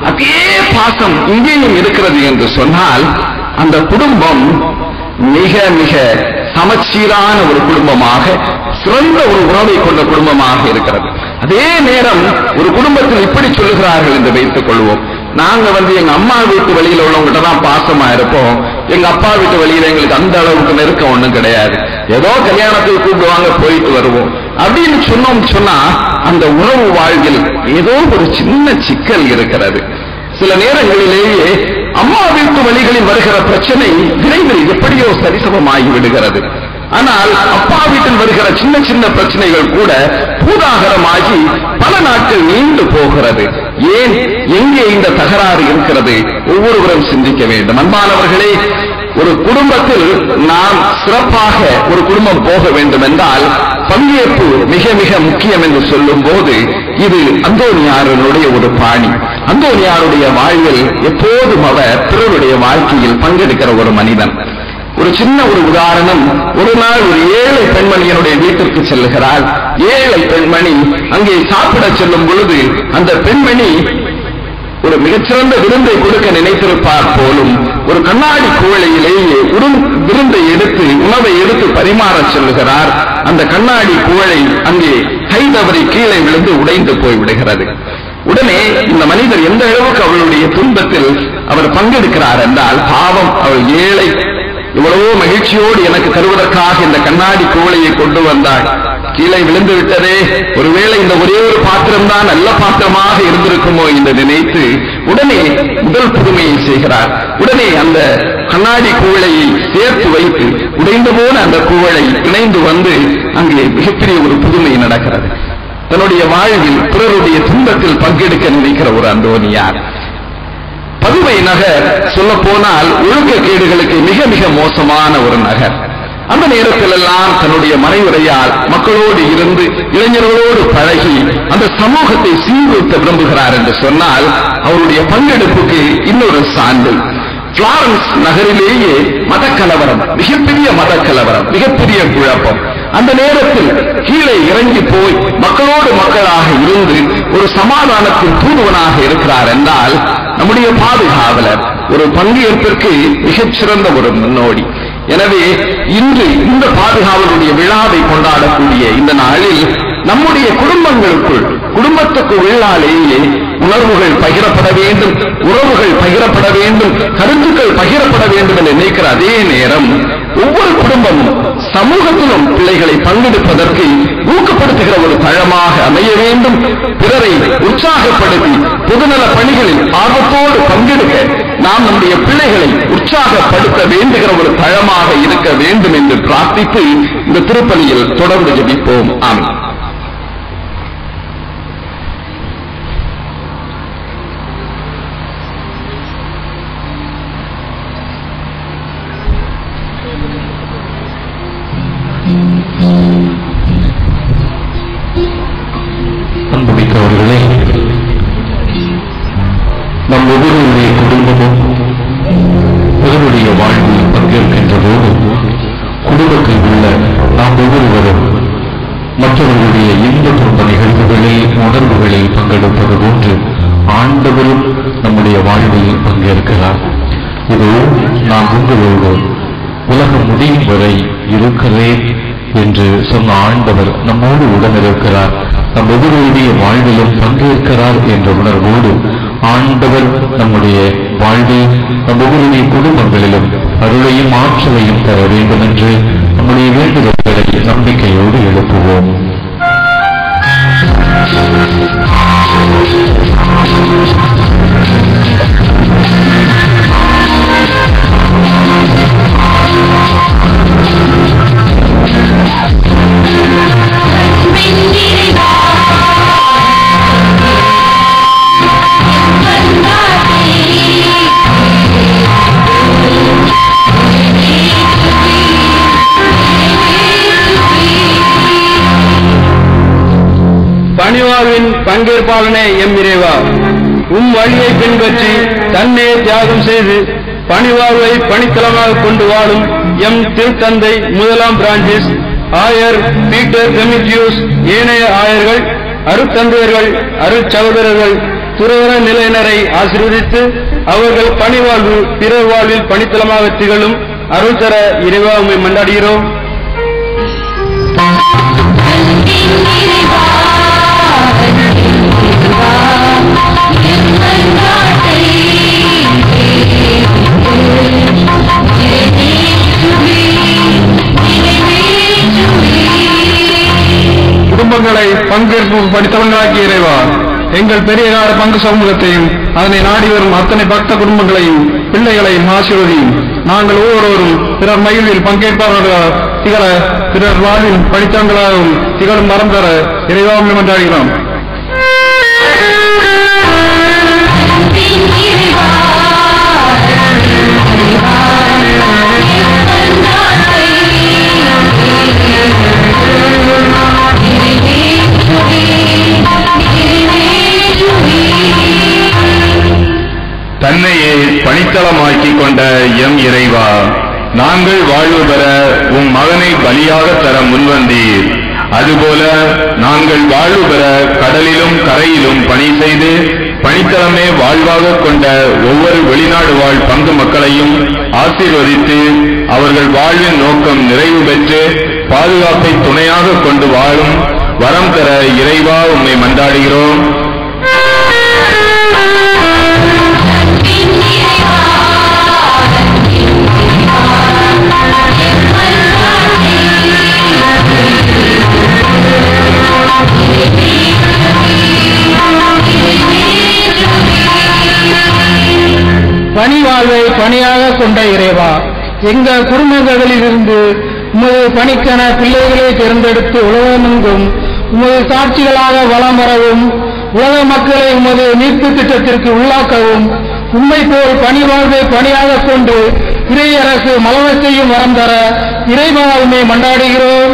அதே பாசம் இங்கேயும் இருக்கிறது என்று சொன்னால் அந்த குடும்பம் மிக மிக சமச்சீரான ஒரு குடும்பமாக சிறந்த ஒரு உறவை கொண்ட குடும்பமாக இருக்கிறது அதே நேரம் ஒரு குடும்பத்தில் இப்படி சொல்லுகிறார்கள் என்று வைத்துக் கொள்வோம் நாங்க வந்து எங்க அம்மா வீட்டு வழியில உள்ளவங்ககிட்ட தான் பாசமா இருப்போம் எங்க அப்பா வீட்டு வழியில எங்களுக்கு அந்த அளவுக்கு நெருக்கம் ஒண்ணும் கிடையாது ஏதோ கல்யாணத்துக்கு கூப்பிடுவாங்க போயிட்டு வருவோம் அப்படின்னு சொன்னோம் சொன்னா அந்த உறவு வாழ்வில் ஏதோ ஒரு சின்ன சிக்கல் இருக்கிறது சில நேரங்களிலேயே அம்மா வீட்டு வழிகளில் வருகிற பிரச்சனை விரைவில் எப்படியோ சரிசமமாகி விடுகிறது ஆனால் அப்பா வீட்டில் வருகிற சின்ன சின்ன பிரச்சனைகள் கூட பூதாகரமாகி பல நாட்கள் நீண்டு போகிறது ஏன் எங்கே இந்த தகராறு இருக்கிறது ஒவ்வொருவரும் சிந்திக்க வேண்டும் அன்பானவர்களே ஒரு குடும்பத்தில் நாம் சிறப்பாக ஒரு குடும்பம் போக வேண்டும் என்றால் பங்கேற்பு மிக மிக முக்கியம் என்று சொல்லும் போது இது அந்தோனியாரனுடைய ஒரு பாணி அந்தோனியாருடைய வாழ்வில் எப்போதும் அவர் பிறருடைய வாழ்க்கையில் பங்கெடுக்கிற ஒரு மனிதன் ஒரு சின்ன ஒரு உதாரணம் ஒரு நாள் ஒரு ஏழை பெண்மணியனுடைய வீட்டிற்கு செல்லுகிறாள் ஏழை பெண்மணி அங்கே சாப்பிட செல்லும் பொழுது அந்த பெண்மணி ஒரு மிகச்சிறந்த விருந்தை கொடுக்க நினைத்திருப்பார் போலும் ஒரு கண்ணாடி குவளையிலேயே உரும் விருந்தை எடுத்து உணவை எடுத்து பரிமாறச் செல்லுகிறார் அந்த கண்ணாடி குவளை அங்கே கை தவறி கீழே விழுந்து உடைந்து போய் விடுகிறது உடனே இந்த மனிதர் எந்த அளவுக்கு அவளுடைய துன்பத்தில் அவர் பங்கெடுக்கிறார் என்றால் பாவம் அவள் ஏழை இவ்வளவோ மகிழ்ச்சியோடு எனக்கு தருவதற்காக இந்த கண்ணாடி குவளையை கொண்டு வந்தாள் கீழே விழுந்து விட்டதே ஒருவேளை இந்த ஒரே ஒரு பாத்திரம் தான் நல்ல பாத்திரமாக இருந்திருக்குமோ என்று நினைத்து உடனே முதல் புதுமையை செய்கிறார் உடனே அந்த கண்ணாடி குவளையை சேர்த்து வைத்து உடைந்து போன அந்த குவளை இணைந்து வந்து அங்கே மிகப்பெரிய ஒரு புதுமை நடக்கிறது தன்னுடைய வாழ்வில் பிறருடைய துன்பத்தில் பங்கெடுக்க நினைக்கிற ஒரு அந்தோனியார் பதுமை நகர் சொல்ல போனால் ஒழுக்கக்கேடுகளுக்கு மிக மிக மோசமான ஒரு நகர் அந்த நேரத்தில் எல்லாம் தன்னுடைய மறைவுரையால் மக்களோடு இருந்து இளைஞர்களோடு பழகி அந்த சமூகத்தை சீர்தூக்க விரும்புகிறார் என்று சொன்னால் அவருடைய பங்கெடுப்புக்கு இன்னொரு சான்று பிளாரன்ஸ் நகரிலேயே மதக்கலவரம் மிகப்பெரிய மதக்கலவரம் மிகப்பெரிய குழப்பம் அந்த நேரத்தில் கீழே இறங்கி போய் மக்களோடு மக்களாக இருந்து ஒரு சமாதானத்தின் தூதுவனாக இருக்கிறார் என்றால் நம்முடைய பாதுகாவலர் ஒரு பங்கேற்பிற்கு மிகச்சிறந்த ஒரு முன்னோடி எனவே இன்று இந்த பாதுகாவலுடைய விழாவை கொண்டாடக்கூடிய இந்த நாளில் நம்முடைய குடும்பங்களுக்குள் குடும்பத்துக்கு உள்ளாலேயே உணர்வுகள் பகிரப்பட வேண்டும் உறவுகள் பகிரப்பட வேண்டும் கருத்துக்கள் பகிரப்பட வேண்டும் என்று நினைக்கிற அதே நேரம் ஒவ்வொரு குடும்பமும் சமூகத்திலும் பிள்ளைகளை பங்கெடுப்பதற்கு ஊக்கப்படுத்துகிற ஒரு தளமாக அமைய வேண்டும் பிறரை உற்சாகப்படுத்தி பொதுநல பணிகளில் ஆர்வத்தோடு பங்கெடுக்க நாம் நம்முடைய பிள்ளைகளை உற்சாகப்படுத்த வேண்டுகிற ஒரு தளமாக இருக்க வேண்டும் என்று பிரார்த்தித்து இந்த திருப்பலியில் தொடர்ந்து ஜெபிப்போம் ஆமென் அன்புமிக்கவர்களே நம் ஒவ்வொருவருடைய குடும்பமும் பிறருடைய வாழ்வில் பங்கேற்கின்ற போது குடும்பத்தில் உள்ள நாம் ஒவ்வொருவரும் மற்றவர்களுடைய இன்ப துன்ப நிகழ்வுகளில் உணர்வுகளில் பங்கெடுப்பது போன்று ஆண்டவரும் நம்முடைய வாழ்வில் பங்கேற்கிறார் இதோ நான் உங்களோடு உலகம் முடியும் வரை இருக்கிறேன் என்று சொன்ன ஆண்டவர் நம்மோடு உடனிருக்கிறார் நம் ஒவ்வொருவருடைய வாழ்விலும் பங்கேற்கிறார் என்ற உணர்வோடு ஆண்டவர் நம்முடைய வாழ்வில் நம் ஒவ்வொருடைய குடும்பங்களிலும் அருளையும் ஆற்றலையும் தர வேண்டும் என்று நம்முடைய வேண்டுதல்களை நம்பிக்கையோடு எழுப்புவோம் பணிவாழ்வின் பங்கேற்பாளனே எம் இறைவா உம் வழியை பின்பற்றி தன்னையே தியாகம் செய்து பணிவாழ்வை பணித்தளமாக கொண்டு வாழும் எம் திருத்தந்தை முதலாம் பிரான்சிஸ் ஆயர் பீட்டர் டெமித்யூஸ் ஏனைய ஆயர்கள் அருத்தந்தையர்கள் அருட்சகோதரர்கள் துறவர நிலையினரை ஆசீர்வதித்து அவர்கள் பணிவாழ்வு பிறர் வாழ்வில் பணித்தலமாக திகழும் அருள் தர இறைவா உம்மை மன்றாடுகிறோம் குடும்பங்களை பங்கேற்பு படித்தவங்களாக்கி இறைவா எங்கள் பெரிய கால பங்கு சமூகத்தையும் அதனை நாடி வரும் அத்தனை பக்த குடும்பங்களையும் பிள்ளைகளையும் ஆசீர்வதியும் நாங்கள் ஒவ்வொருவரும் பிறர் மகிழ்வில் பங்கேற்பாளர்களாக திகழ பிறர் வாழ்வில் படித்தவங்களாகவும் திகழும் மரம் தர இறைவாமை மன்றாடுகிறோம் தன்னையே பணித்தளமாக்கிக் கொண்ட எம் இறைவா நாங்கள் வாழ்வு பெற உம் மகனை பலியாக தர முன்வந்தீர் அதுபோல நாங்கள் வாழ்வு பெற கடலிலும் கரையிலும் பணி செய்து பணித்தளமே வாழ்வாக கொண்ட ஒவ்வொரு வெளிநாடு வாழ் பங்கு மக்களையும் ஆசீர்வதித்து அவர்கள் வாழ்வின் நோக்கம் நிறைவு பெற்று பாதுகாப்பை துணையாக கொண்டு வாழும் வரம் தர இறைவா உம்மை மன்றாடுகிறோம் பணி வாழ்வை பணியாக கொண்ட இறைவா எங்கள் குடும்பங்களிலிருந்து உமது பணிக்கென பிள்ளைகளை தேர்ந்தெடுத்து உலகமெங்கும் உமது சாட்சிகளாக வலம் வரவும் உலக மக்களை உமது மீட்பு திட்டத்திற்கு உள்ளாக்கவும் உண்மை போல் பணி வாழ்வை பணியாக கொண்டு இறை அரசு மலர செய்யும் வரம் தர இறைவா உண்மை மன்றாடுகிறோம்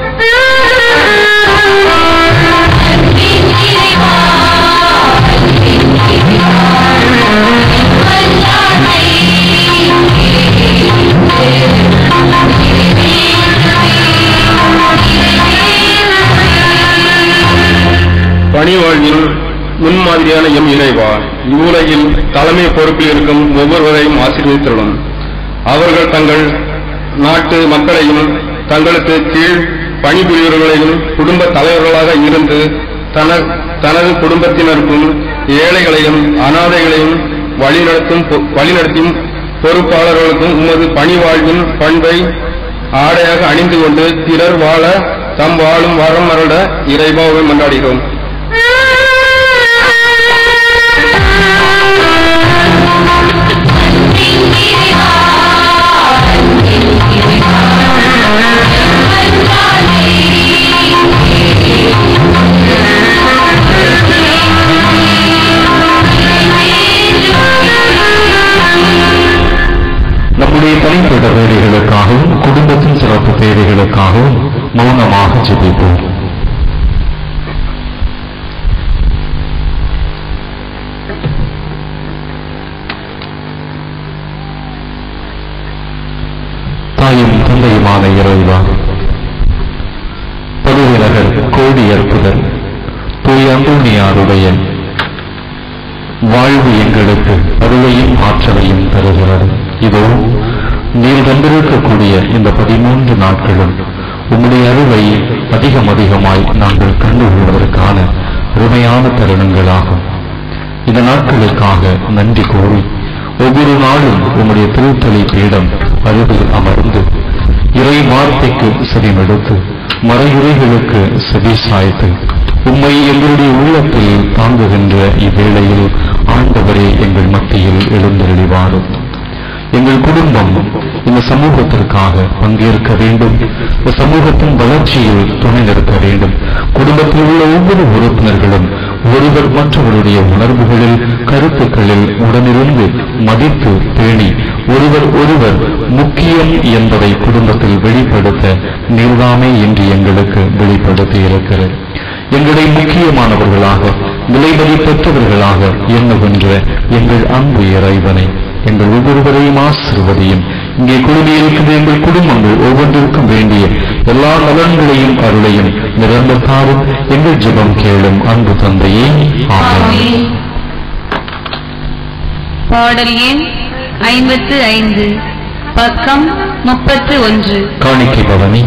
பணி வாழ்வில் முன்மாதிரியான எம் இறைவா இவ்வுலகில் தலைமை பொறுப்பில் இருக்கும் ஒவ்வொருவரையும் ஆசீர்வதித்துள்ளோம் அவர்கள் தங்கள் நாட்டு மக்களையும் தங்களுக்கு கீழ் பணிபுரியவர்களையும் குடும்ப தலைவர்களாக இருந்து தன தனது குடும்பத்தினருக்கும் ஏழைகளையும் அனாதைகளையும் வழிநடத்தும் பொ- வழிநடத்தும் பொறுப்பாளர்களுக்கும் உமது பணி வாழ்வின் பண்பை ஆடையாக அணிந்து கொண்டு பிறர் வாழ தம் வாழும் வரம் அருள இறைவாவை மன்றாடுகிறோம் நம்முடைய தனிப்பட்ட தேவைகளுக்காகவும் குடும்பத்தின் சிறப்பு தேவைகளுக்காகவும் மௌனமாக ஜெபிப்போம் தாயும் தந்தையுமான இறைவா பதுவிலகர் கோடி அற்புதர் தூய் அந்தோணியாருடைய வாழ்வு எங்களுக்கு அருளையும் ஆற்றலையும் தருகிறது இதோ நீர் தந்திருக்கக்கூடிய இந்த பதிமூன்று நாட்களும் உம்முடைய அருளை அதிகம் அதிகமாய் நாங்கள் கண்டுகொள்வதற்கான அருமையான தருணங்களாகும் இந்த நாட்களுக்காக நன்றி கூறி ஒவ்வொரு நாளும் உம்முடைய திருத்தலை பீடம் அருகில் அமர்ந்து இறை வார்த்தைக்கு செவிமெடுத்து மறையுறைகளுக்கு செவி சாய்த்து உம்மை எங்களுடைய உள்ளத்தில் தாங்குகின்ற இவ்வேளையில் ஆண்டவரே எங்கள் மத்தியில் எழுந்தருளிவாரும் எங்கள் குடும்பம் இந்த சமூகத்திற்காக பங்கேற்க வேண்டும் இந்த சமூகத்தின் வளர்ச்சியில் துணை நிற்க வேண்டும் குடும்பத்தில் உள்ள ஒவ்வொரு உறுப்பினர்களும் ஒருவர் மற்றவருடைய உணர்வுகளில் கருத்துக்களில் உடனிருந்து மதித்து பேணி ஒருவர் ஒருவர் முக்கியம் என்பதை குடும்பத்தில் வெளிப்படுத்த நீர்தாமே இன்று எங்களுக்கு வெளிப்படுத்தி இருக்கிறது எங்களை முக்கியமானவர்களாக விலைமதிப்பற்றவர்களாக எண்ணுகின்ற எங்கள் அன்பு இறைவனை எங்கள் ஒவ்வொருவரையும் ஆசிர்வதியும் இங்கே குழுமியிருக்கின்ற எங்கள் குடும்பங்கள் ஒவ்வொன்றிற்கும் வேண்டிய எல்லா நலன்களையும் அருளையும் நிரந்தத்தாரும் எங்கள் ஜெபம் கேளும் அன்பு தந்தையே ஆமென் பாடல் எண் ஐம்பத்து ஐந்து பக்கம் முப்பத்து ஒன்று காணிக்கை பவனி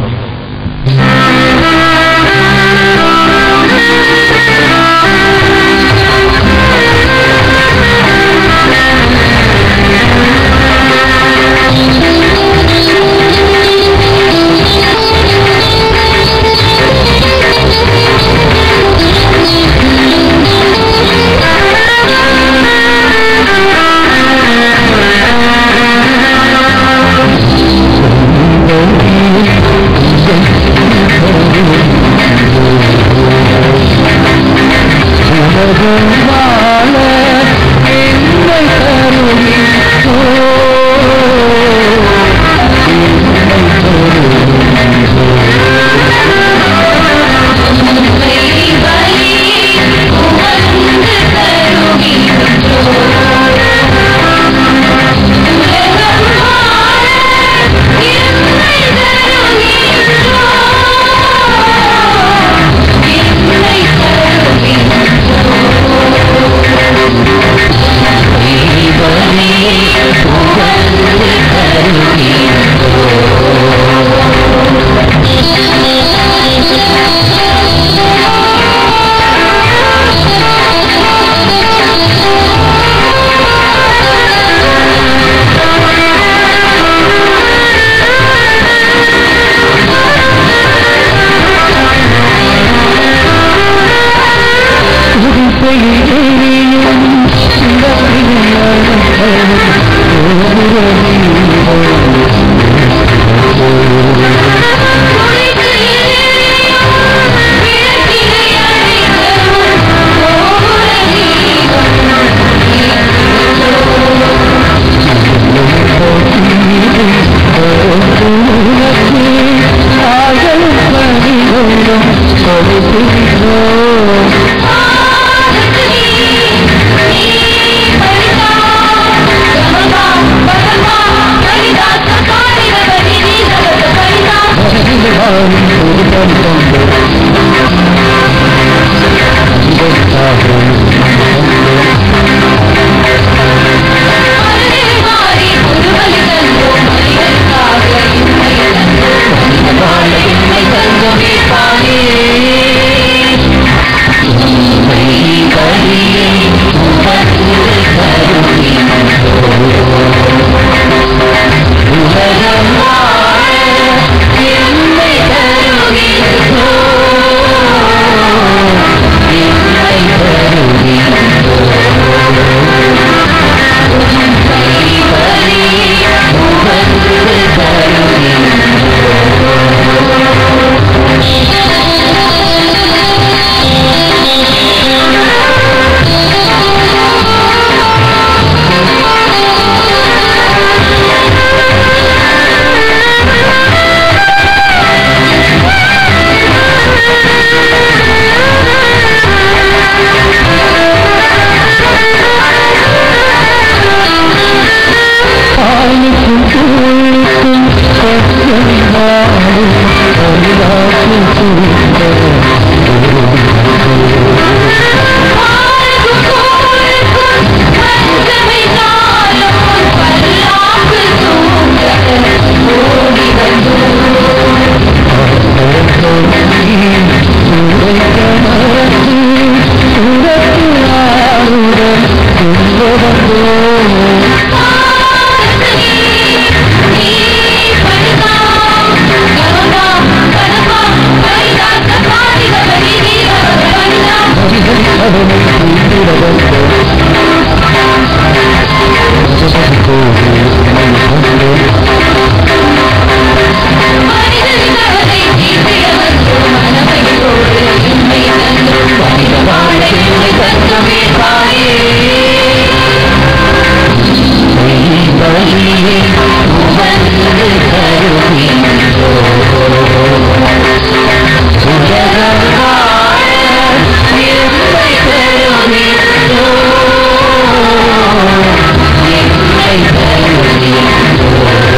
Thank you.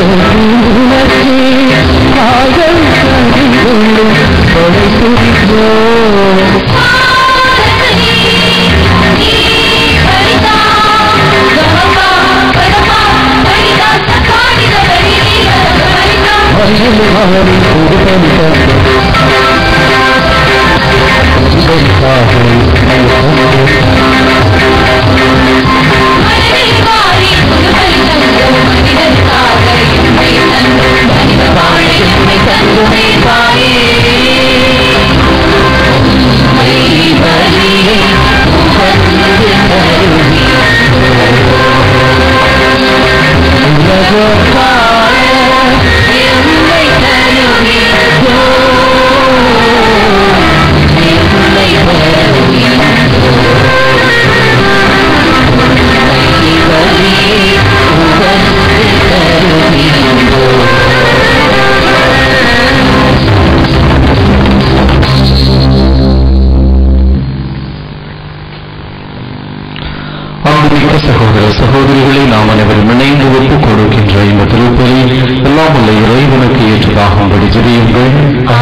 அன்புமிக்க சகோதர சகோதரிகளை நாம் அனைவரும் இணைந்து ஒப்புக் கொடுக்கின்ற இந்த திருப்பலி எல்லாம் உள்ள இறைவனுக்கு ஏற்றதாகும்படி ஜெபியுங்கள்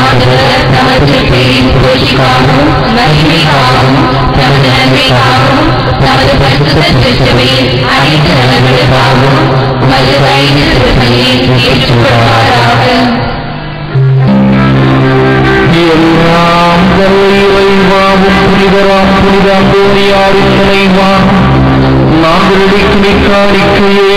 எல்லாம் வல்ல இறைவாவும் புனிதராம் புனிதாம் தோழியாரின் நினைவா நாங்கள் இடிக்கும் காணிக்கையை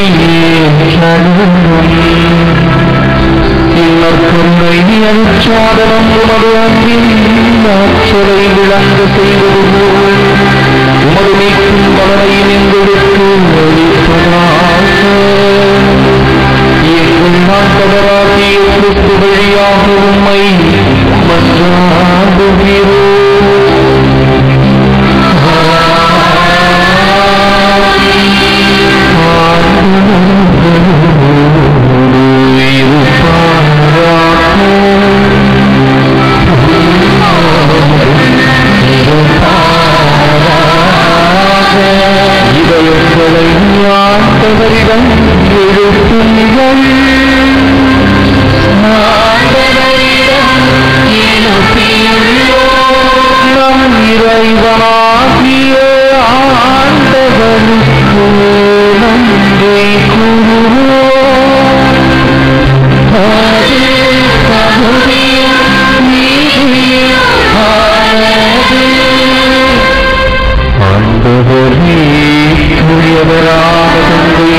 இன்னற்கருணை அனுச்சாதனம் உமது அன்பின் ஆற்றலை விளங்க செய்வது போல் உமது நீக்கும் பலனை எங்களுக்கு அளிப்பதாக எங்கள் நாட்டவராகிய கிறிஸ்து வழியாக உம்மை மன்றாடுகிறோம் இதயங்களை ஆண்டவரிடம் எழுப்புங்கள் நம் இறைவனாகிய ஆண்டவனுக்கு நன்றி கூறுவோம் அது தகுதியும் நீதியும் ஆனது. ஆண்டவரே தூயவரான தந்தை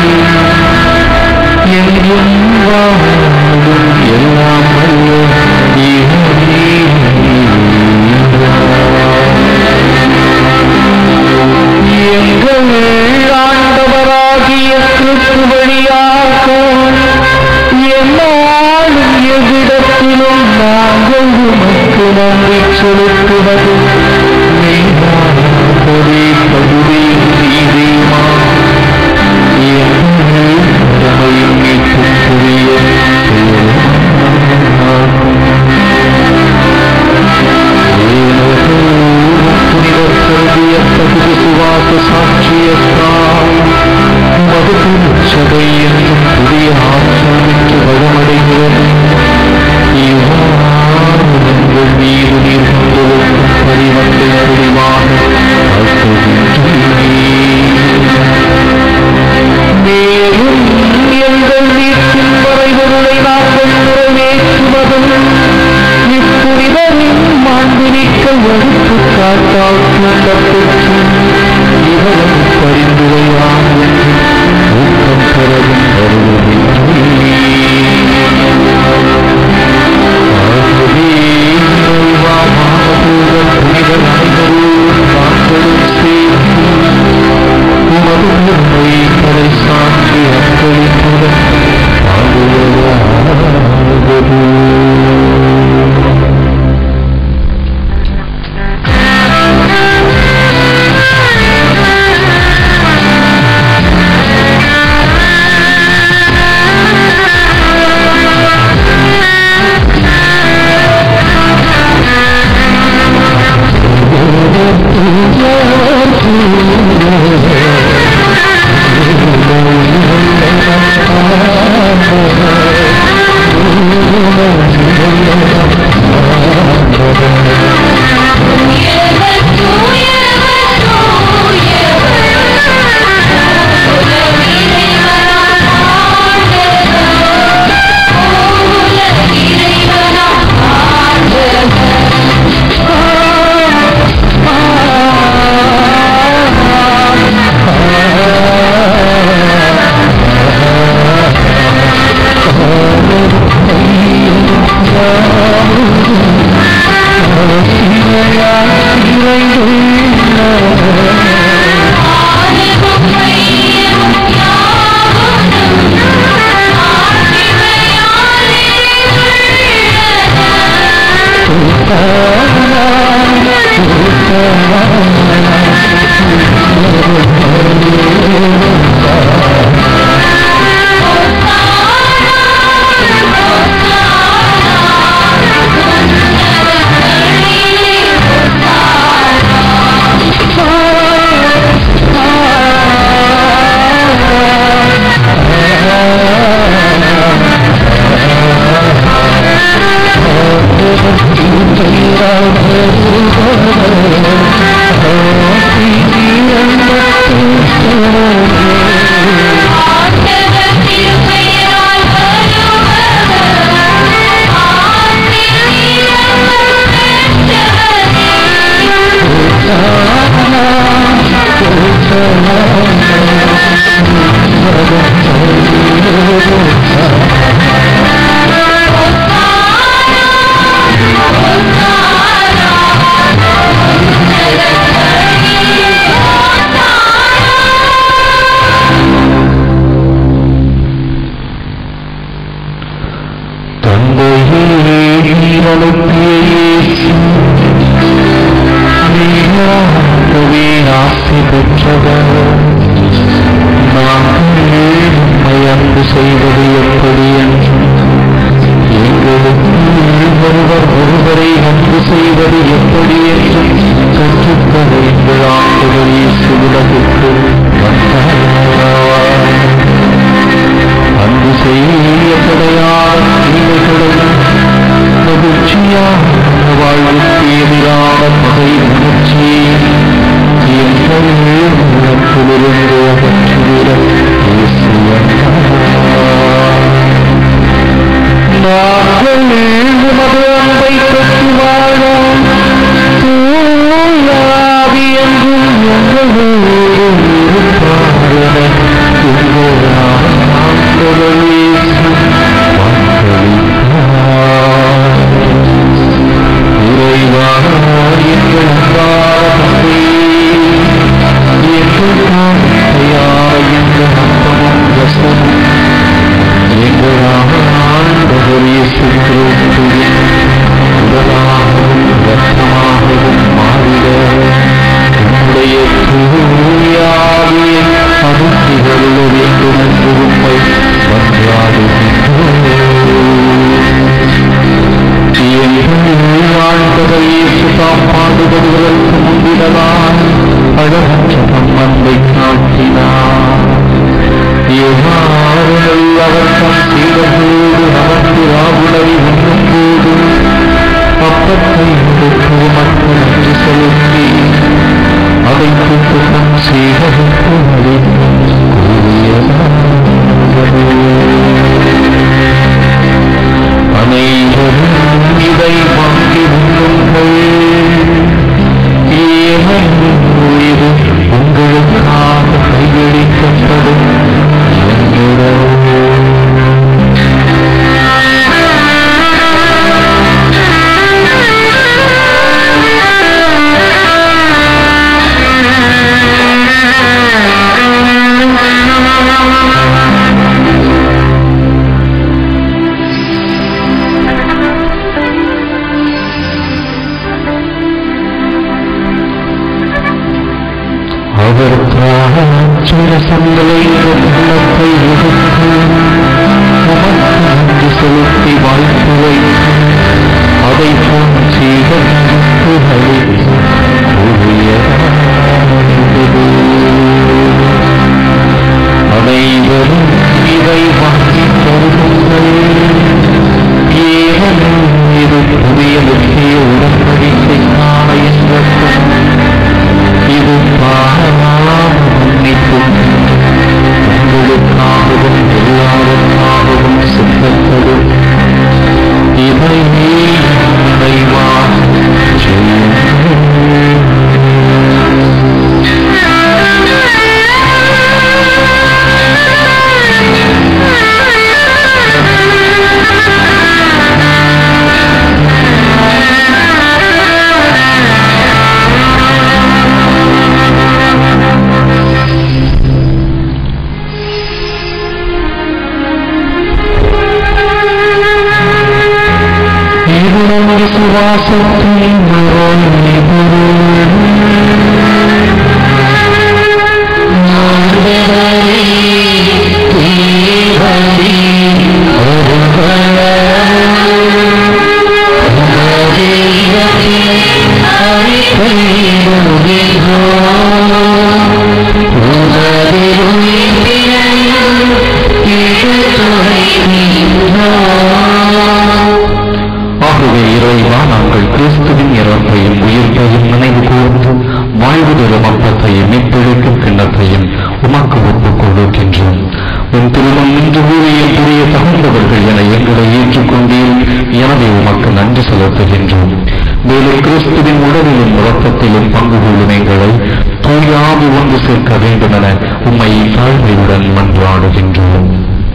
எங்கும் வாழும் எல்லாம் வல்ல எங்கள் ஆண்டவராகிய கிறிஸ்து வழியாக என்னாலும் எவ்விடத்திலும் நாங்கள் உமக்கு நன்றி செலுத்துவது மெய்யாகவே தகுதி நீதியுமா எங்கள் கடமையும் மீட்புக்குரிய புனிதர் கருதிய தகுதி சுவாச சாட்சியத்தால் மதுக்கு சபை என்னும் புதிய ஆட்சிக்கு வளமடைகிறது இவ்வாறு எங்கள் மீது நீர் கொண்டிருக்கும் பரிவத்தை தெளிவாக மேலும் எங்கள் வீட்டின் வரைபொருளை நாங்கள் நிறைவேற்றுவதும் இப்புனிதரின் மாண்புமிக்க வகுப்பு காட்டால் தூண்டப்பெற்று இவரும் பரிந்துரையாம் என்று ஊக்கம் பெறவும் வருவதில்லை ஆகவே இறைவாமானதூர புனிதர் அனைவரும் தாங்களும் சேர்த்து உமது உண்மை படை சாட்சி அக்களிப்புடன் பாடுவதாவது Oh தந்தையே அனுப்பிய இயேசு நீயாகவே ஆசை பெற்றவர் நாங்கள் உம்மை அன்பு செய்வது எப்படி என்று எங்களுக்கு ஒருவர் ஒருவரை அன்பு செய்வது எப்படி என்று கற்றுத்தர எங்கள் ஆண்டுகள் இயேசு உலகுக்கு வந்தார் அன்பு செய்ய கிடையாத தீமைகளை மகிழ்ச்சியான வாழ்வுக்கு எதிரான பகை உணர்ச்சி எங்கள் உள்ளத்திலிருந்து அகற்றிவிட இயேசு வந்தார். நாங்கள் உமது அன்பை பெற்று வாழ தூயாவி என்றும் எங்களோடு இருப்பாரென உங்கள் ஆண்டவர் இயேசு வாக்களித்தார். இறைவா, எங்கள் அன்பான தந்தையே, எங்கள் தாழ்மையான எங்கள் அன்பமும் ரசமும் எங்கள் ஆண்டவர் இயேசு கிறிஸ்துவின் உடலாகவும் இரத்தமாகவும் மாறிட உம்முடைய தூயாவியை அனுப்பிகொள்ள வேண்டும் என்று உம்மை மன்றாடுகின்றோம் ஆண்டவர் இயேசு தாம் பாடுபடுவதற்கு முந்தினதான் அழகற்ற தம் அன்பை காட்டினார் எவ்வாறு அவர் தம் சீடர்களோடு அமர்ந்து ராவுடை உண்ணும்போது அப்பத்தை எடுத்து மக்கள் என்று செலுத்தி அதை கொண்டு தம் சீடருக்கு அளித்து அனைவரும் இதை வாங்கி உண்ணுங்கள் ஏனெனில் இது உங்களுக்காக கையளிக்கப்படும் அவருக்காக சில சங்களை உள்ளத்தை எடுத்து உமக்கு நன்றி செலுத்தி வாய்ப்பு வைத்து அதை போல் சீகரித்து அளித்து அனைவரும் இதை வாங்கி தருங்கள் ஏனெனில் இது புதிய முக்கிய உடன்படி மன்றாடுகிறோம் இதை இறைவா இது நமது சுவாசத்தின் ஆகவே இறைவா நாங்கள் கிறிஸ்துவின் இறப்பையும் உயிர்ப்பையும் நினைவு கூர்ந்து வாழ்வு தரும் அப்பத்தையும் மீட்பளிக்கும் கிண்ணத்தையும் உமக்கு ஒப்புக் கொடுக்கின்றோம் உன் திருமணம் நின்று ஊழியம் புரிய தகுந்தவர்கள் என எங்களை ஏற்றுக்கொண்டீர் எனவே உமக்கு நன்றி செலுத்துகின்றோம் மேலும் கிறிஸ்துவின் உடலிலும் உறக்கத்திலும் பங்கு கொள்ளும் எங்களை தூயாவி ஒன்று சேர்க்க வேண்டும் என உம்மை தாழ்மையுடன் மன்றாடுகின்றோம்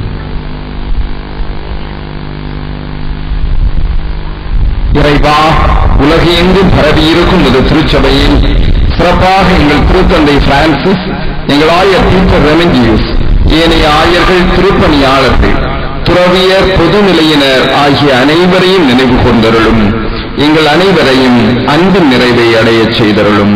இறைவா உலகெங்கும் பரவியிருக்கும் இந்த திருச்சபையில் சிறப்பாக எங்கள் திருத்தந்தை பிரான்சிஸ் எங்கள் ஆயர் பீட்டர் ரெமஞ்சியூஸ் ஏனைய ஆயர்கள் திருப்பணியாளர்கள் துறவியர் பொதுநிலையினர் ஆகிய அனைவரையும் நினைவு கொண்டருளும் எங்கள் அனைவரையும் அன்பின் நிறைவை அடையச் செய்தருளும்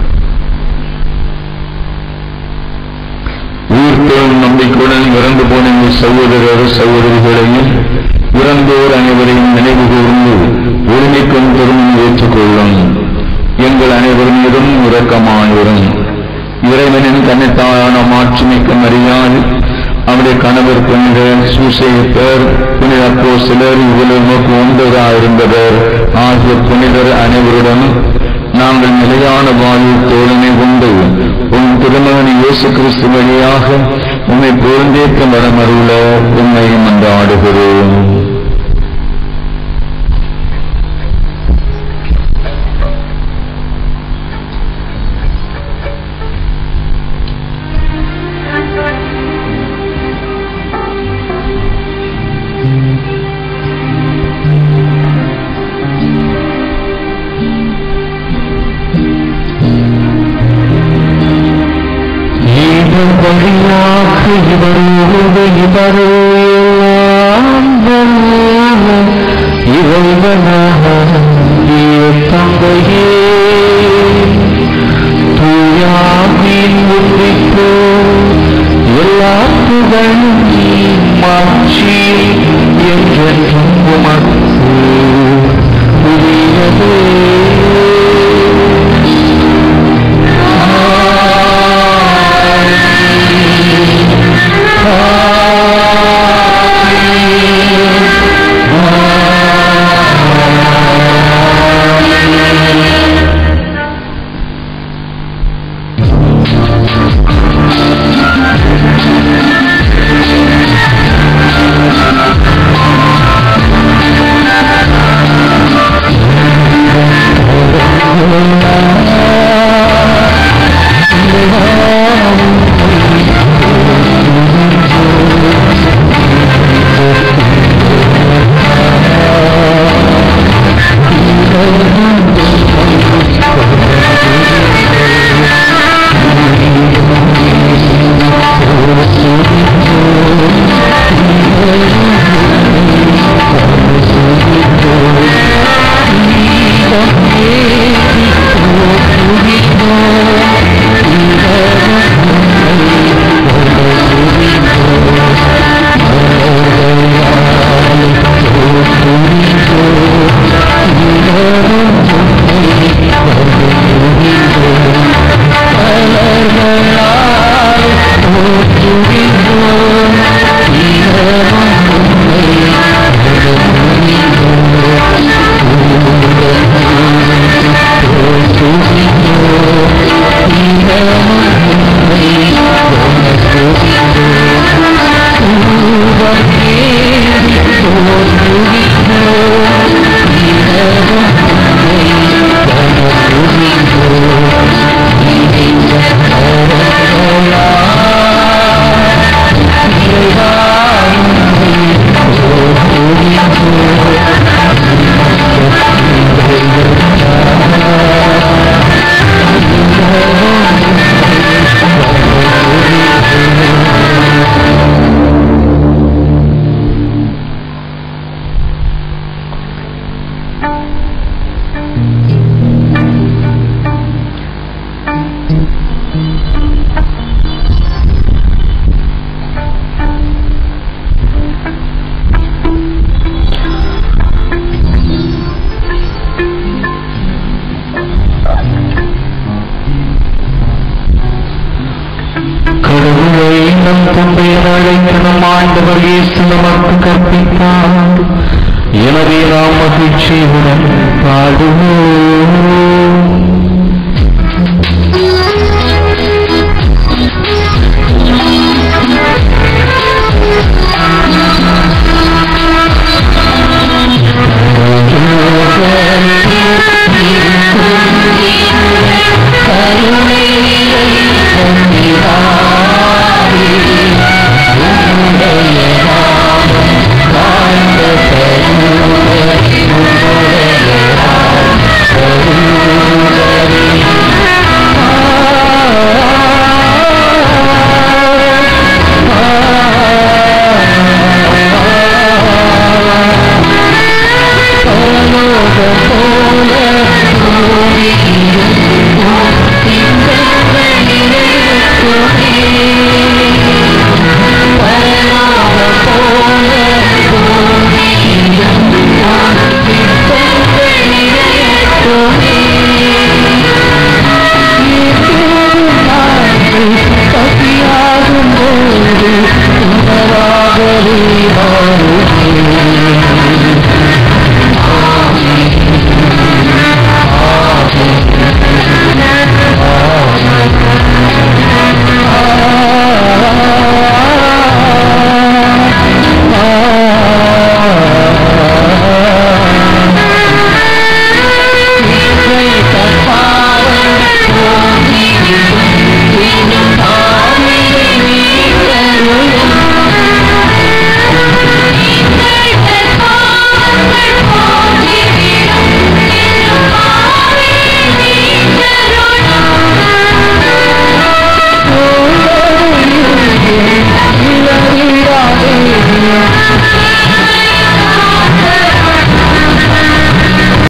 உயிர்த்தோம் நம்பிக்கையுடன் இறந்து போன எங்கள் சகோதரர் சகோதரிகளையும் இறந்தோர் அனைவரையும் நினைவு கூர்ந்து ஒருமை கொண்டரும் ஏற்றுக்கொள்ளும் எங்கள் அனைவர் மீதும் இரக்கமாயிரும் இறைவனின் தன்னைத்தான மாட்சிமிக்க மரியாள் அவருடைய கணவர் புனித சூசேப்பர் புனித அப்போ சிலர் இவ்வளவுக்கு ஒன்றதாயிருந்தவர் ஆகிய புனிதர் அனைவருடன் நாங்கள் நிலையான வாழ்வில் தோழனை கொண்டு உன் திருமகன் இயேசு கிறிஸ்து வழியாக உண்மை பொருந்தேற்க வரமருள உண்மை மன்றாடுகிறோம் இதன் வழியாக இவரோடு இவரோலாம் இறைவனாக தந்தையே தூயாவின் ஒன்றிப்போ எல்லா புகழும் மாட்சி என்றென்றும் உமக்கு உரியதே கடவுளை நம் தந்தையர் அழைக்கணும் ஆண்டவர் இயேசு நமக்கு கற்பித்தார் எனவே நாம் மகிழ்ச்சியுடன் பாடுவோம்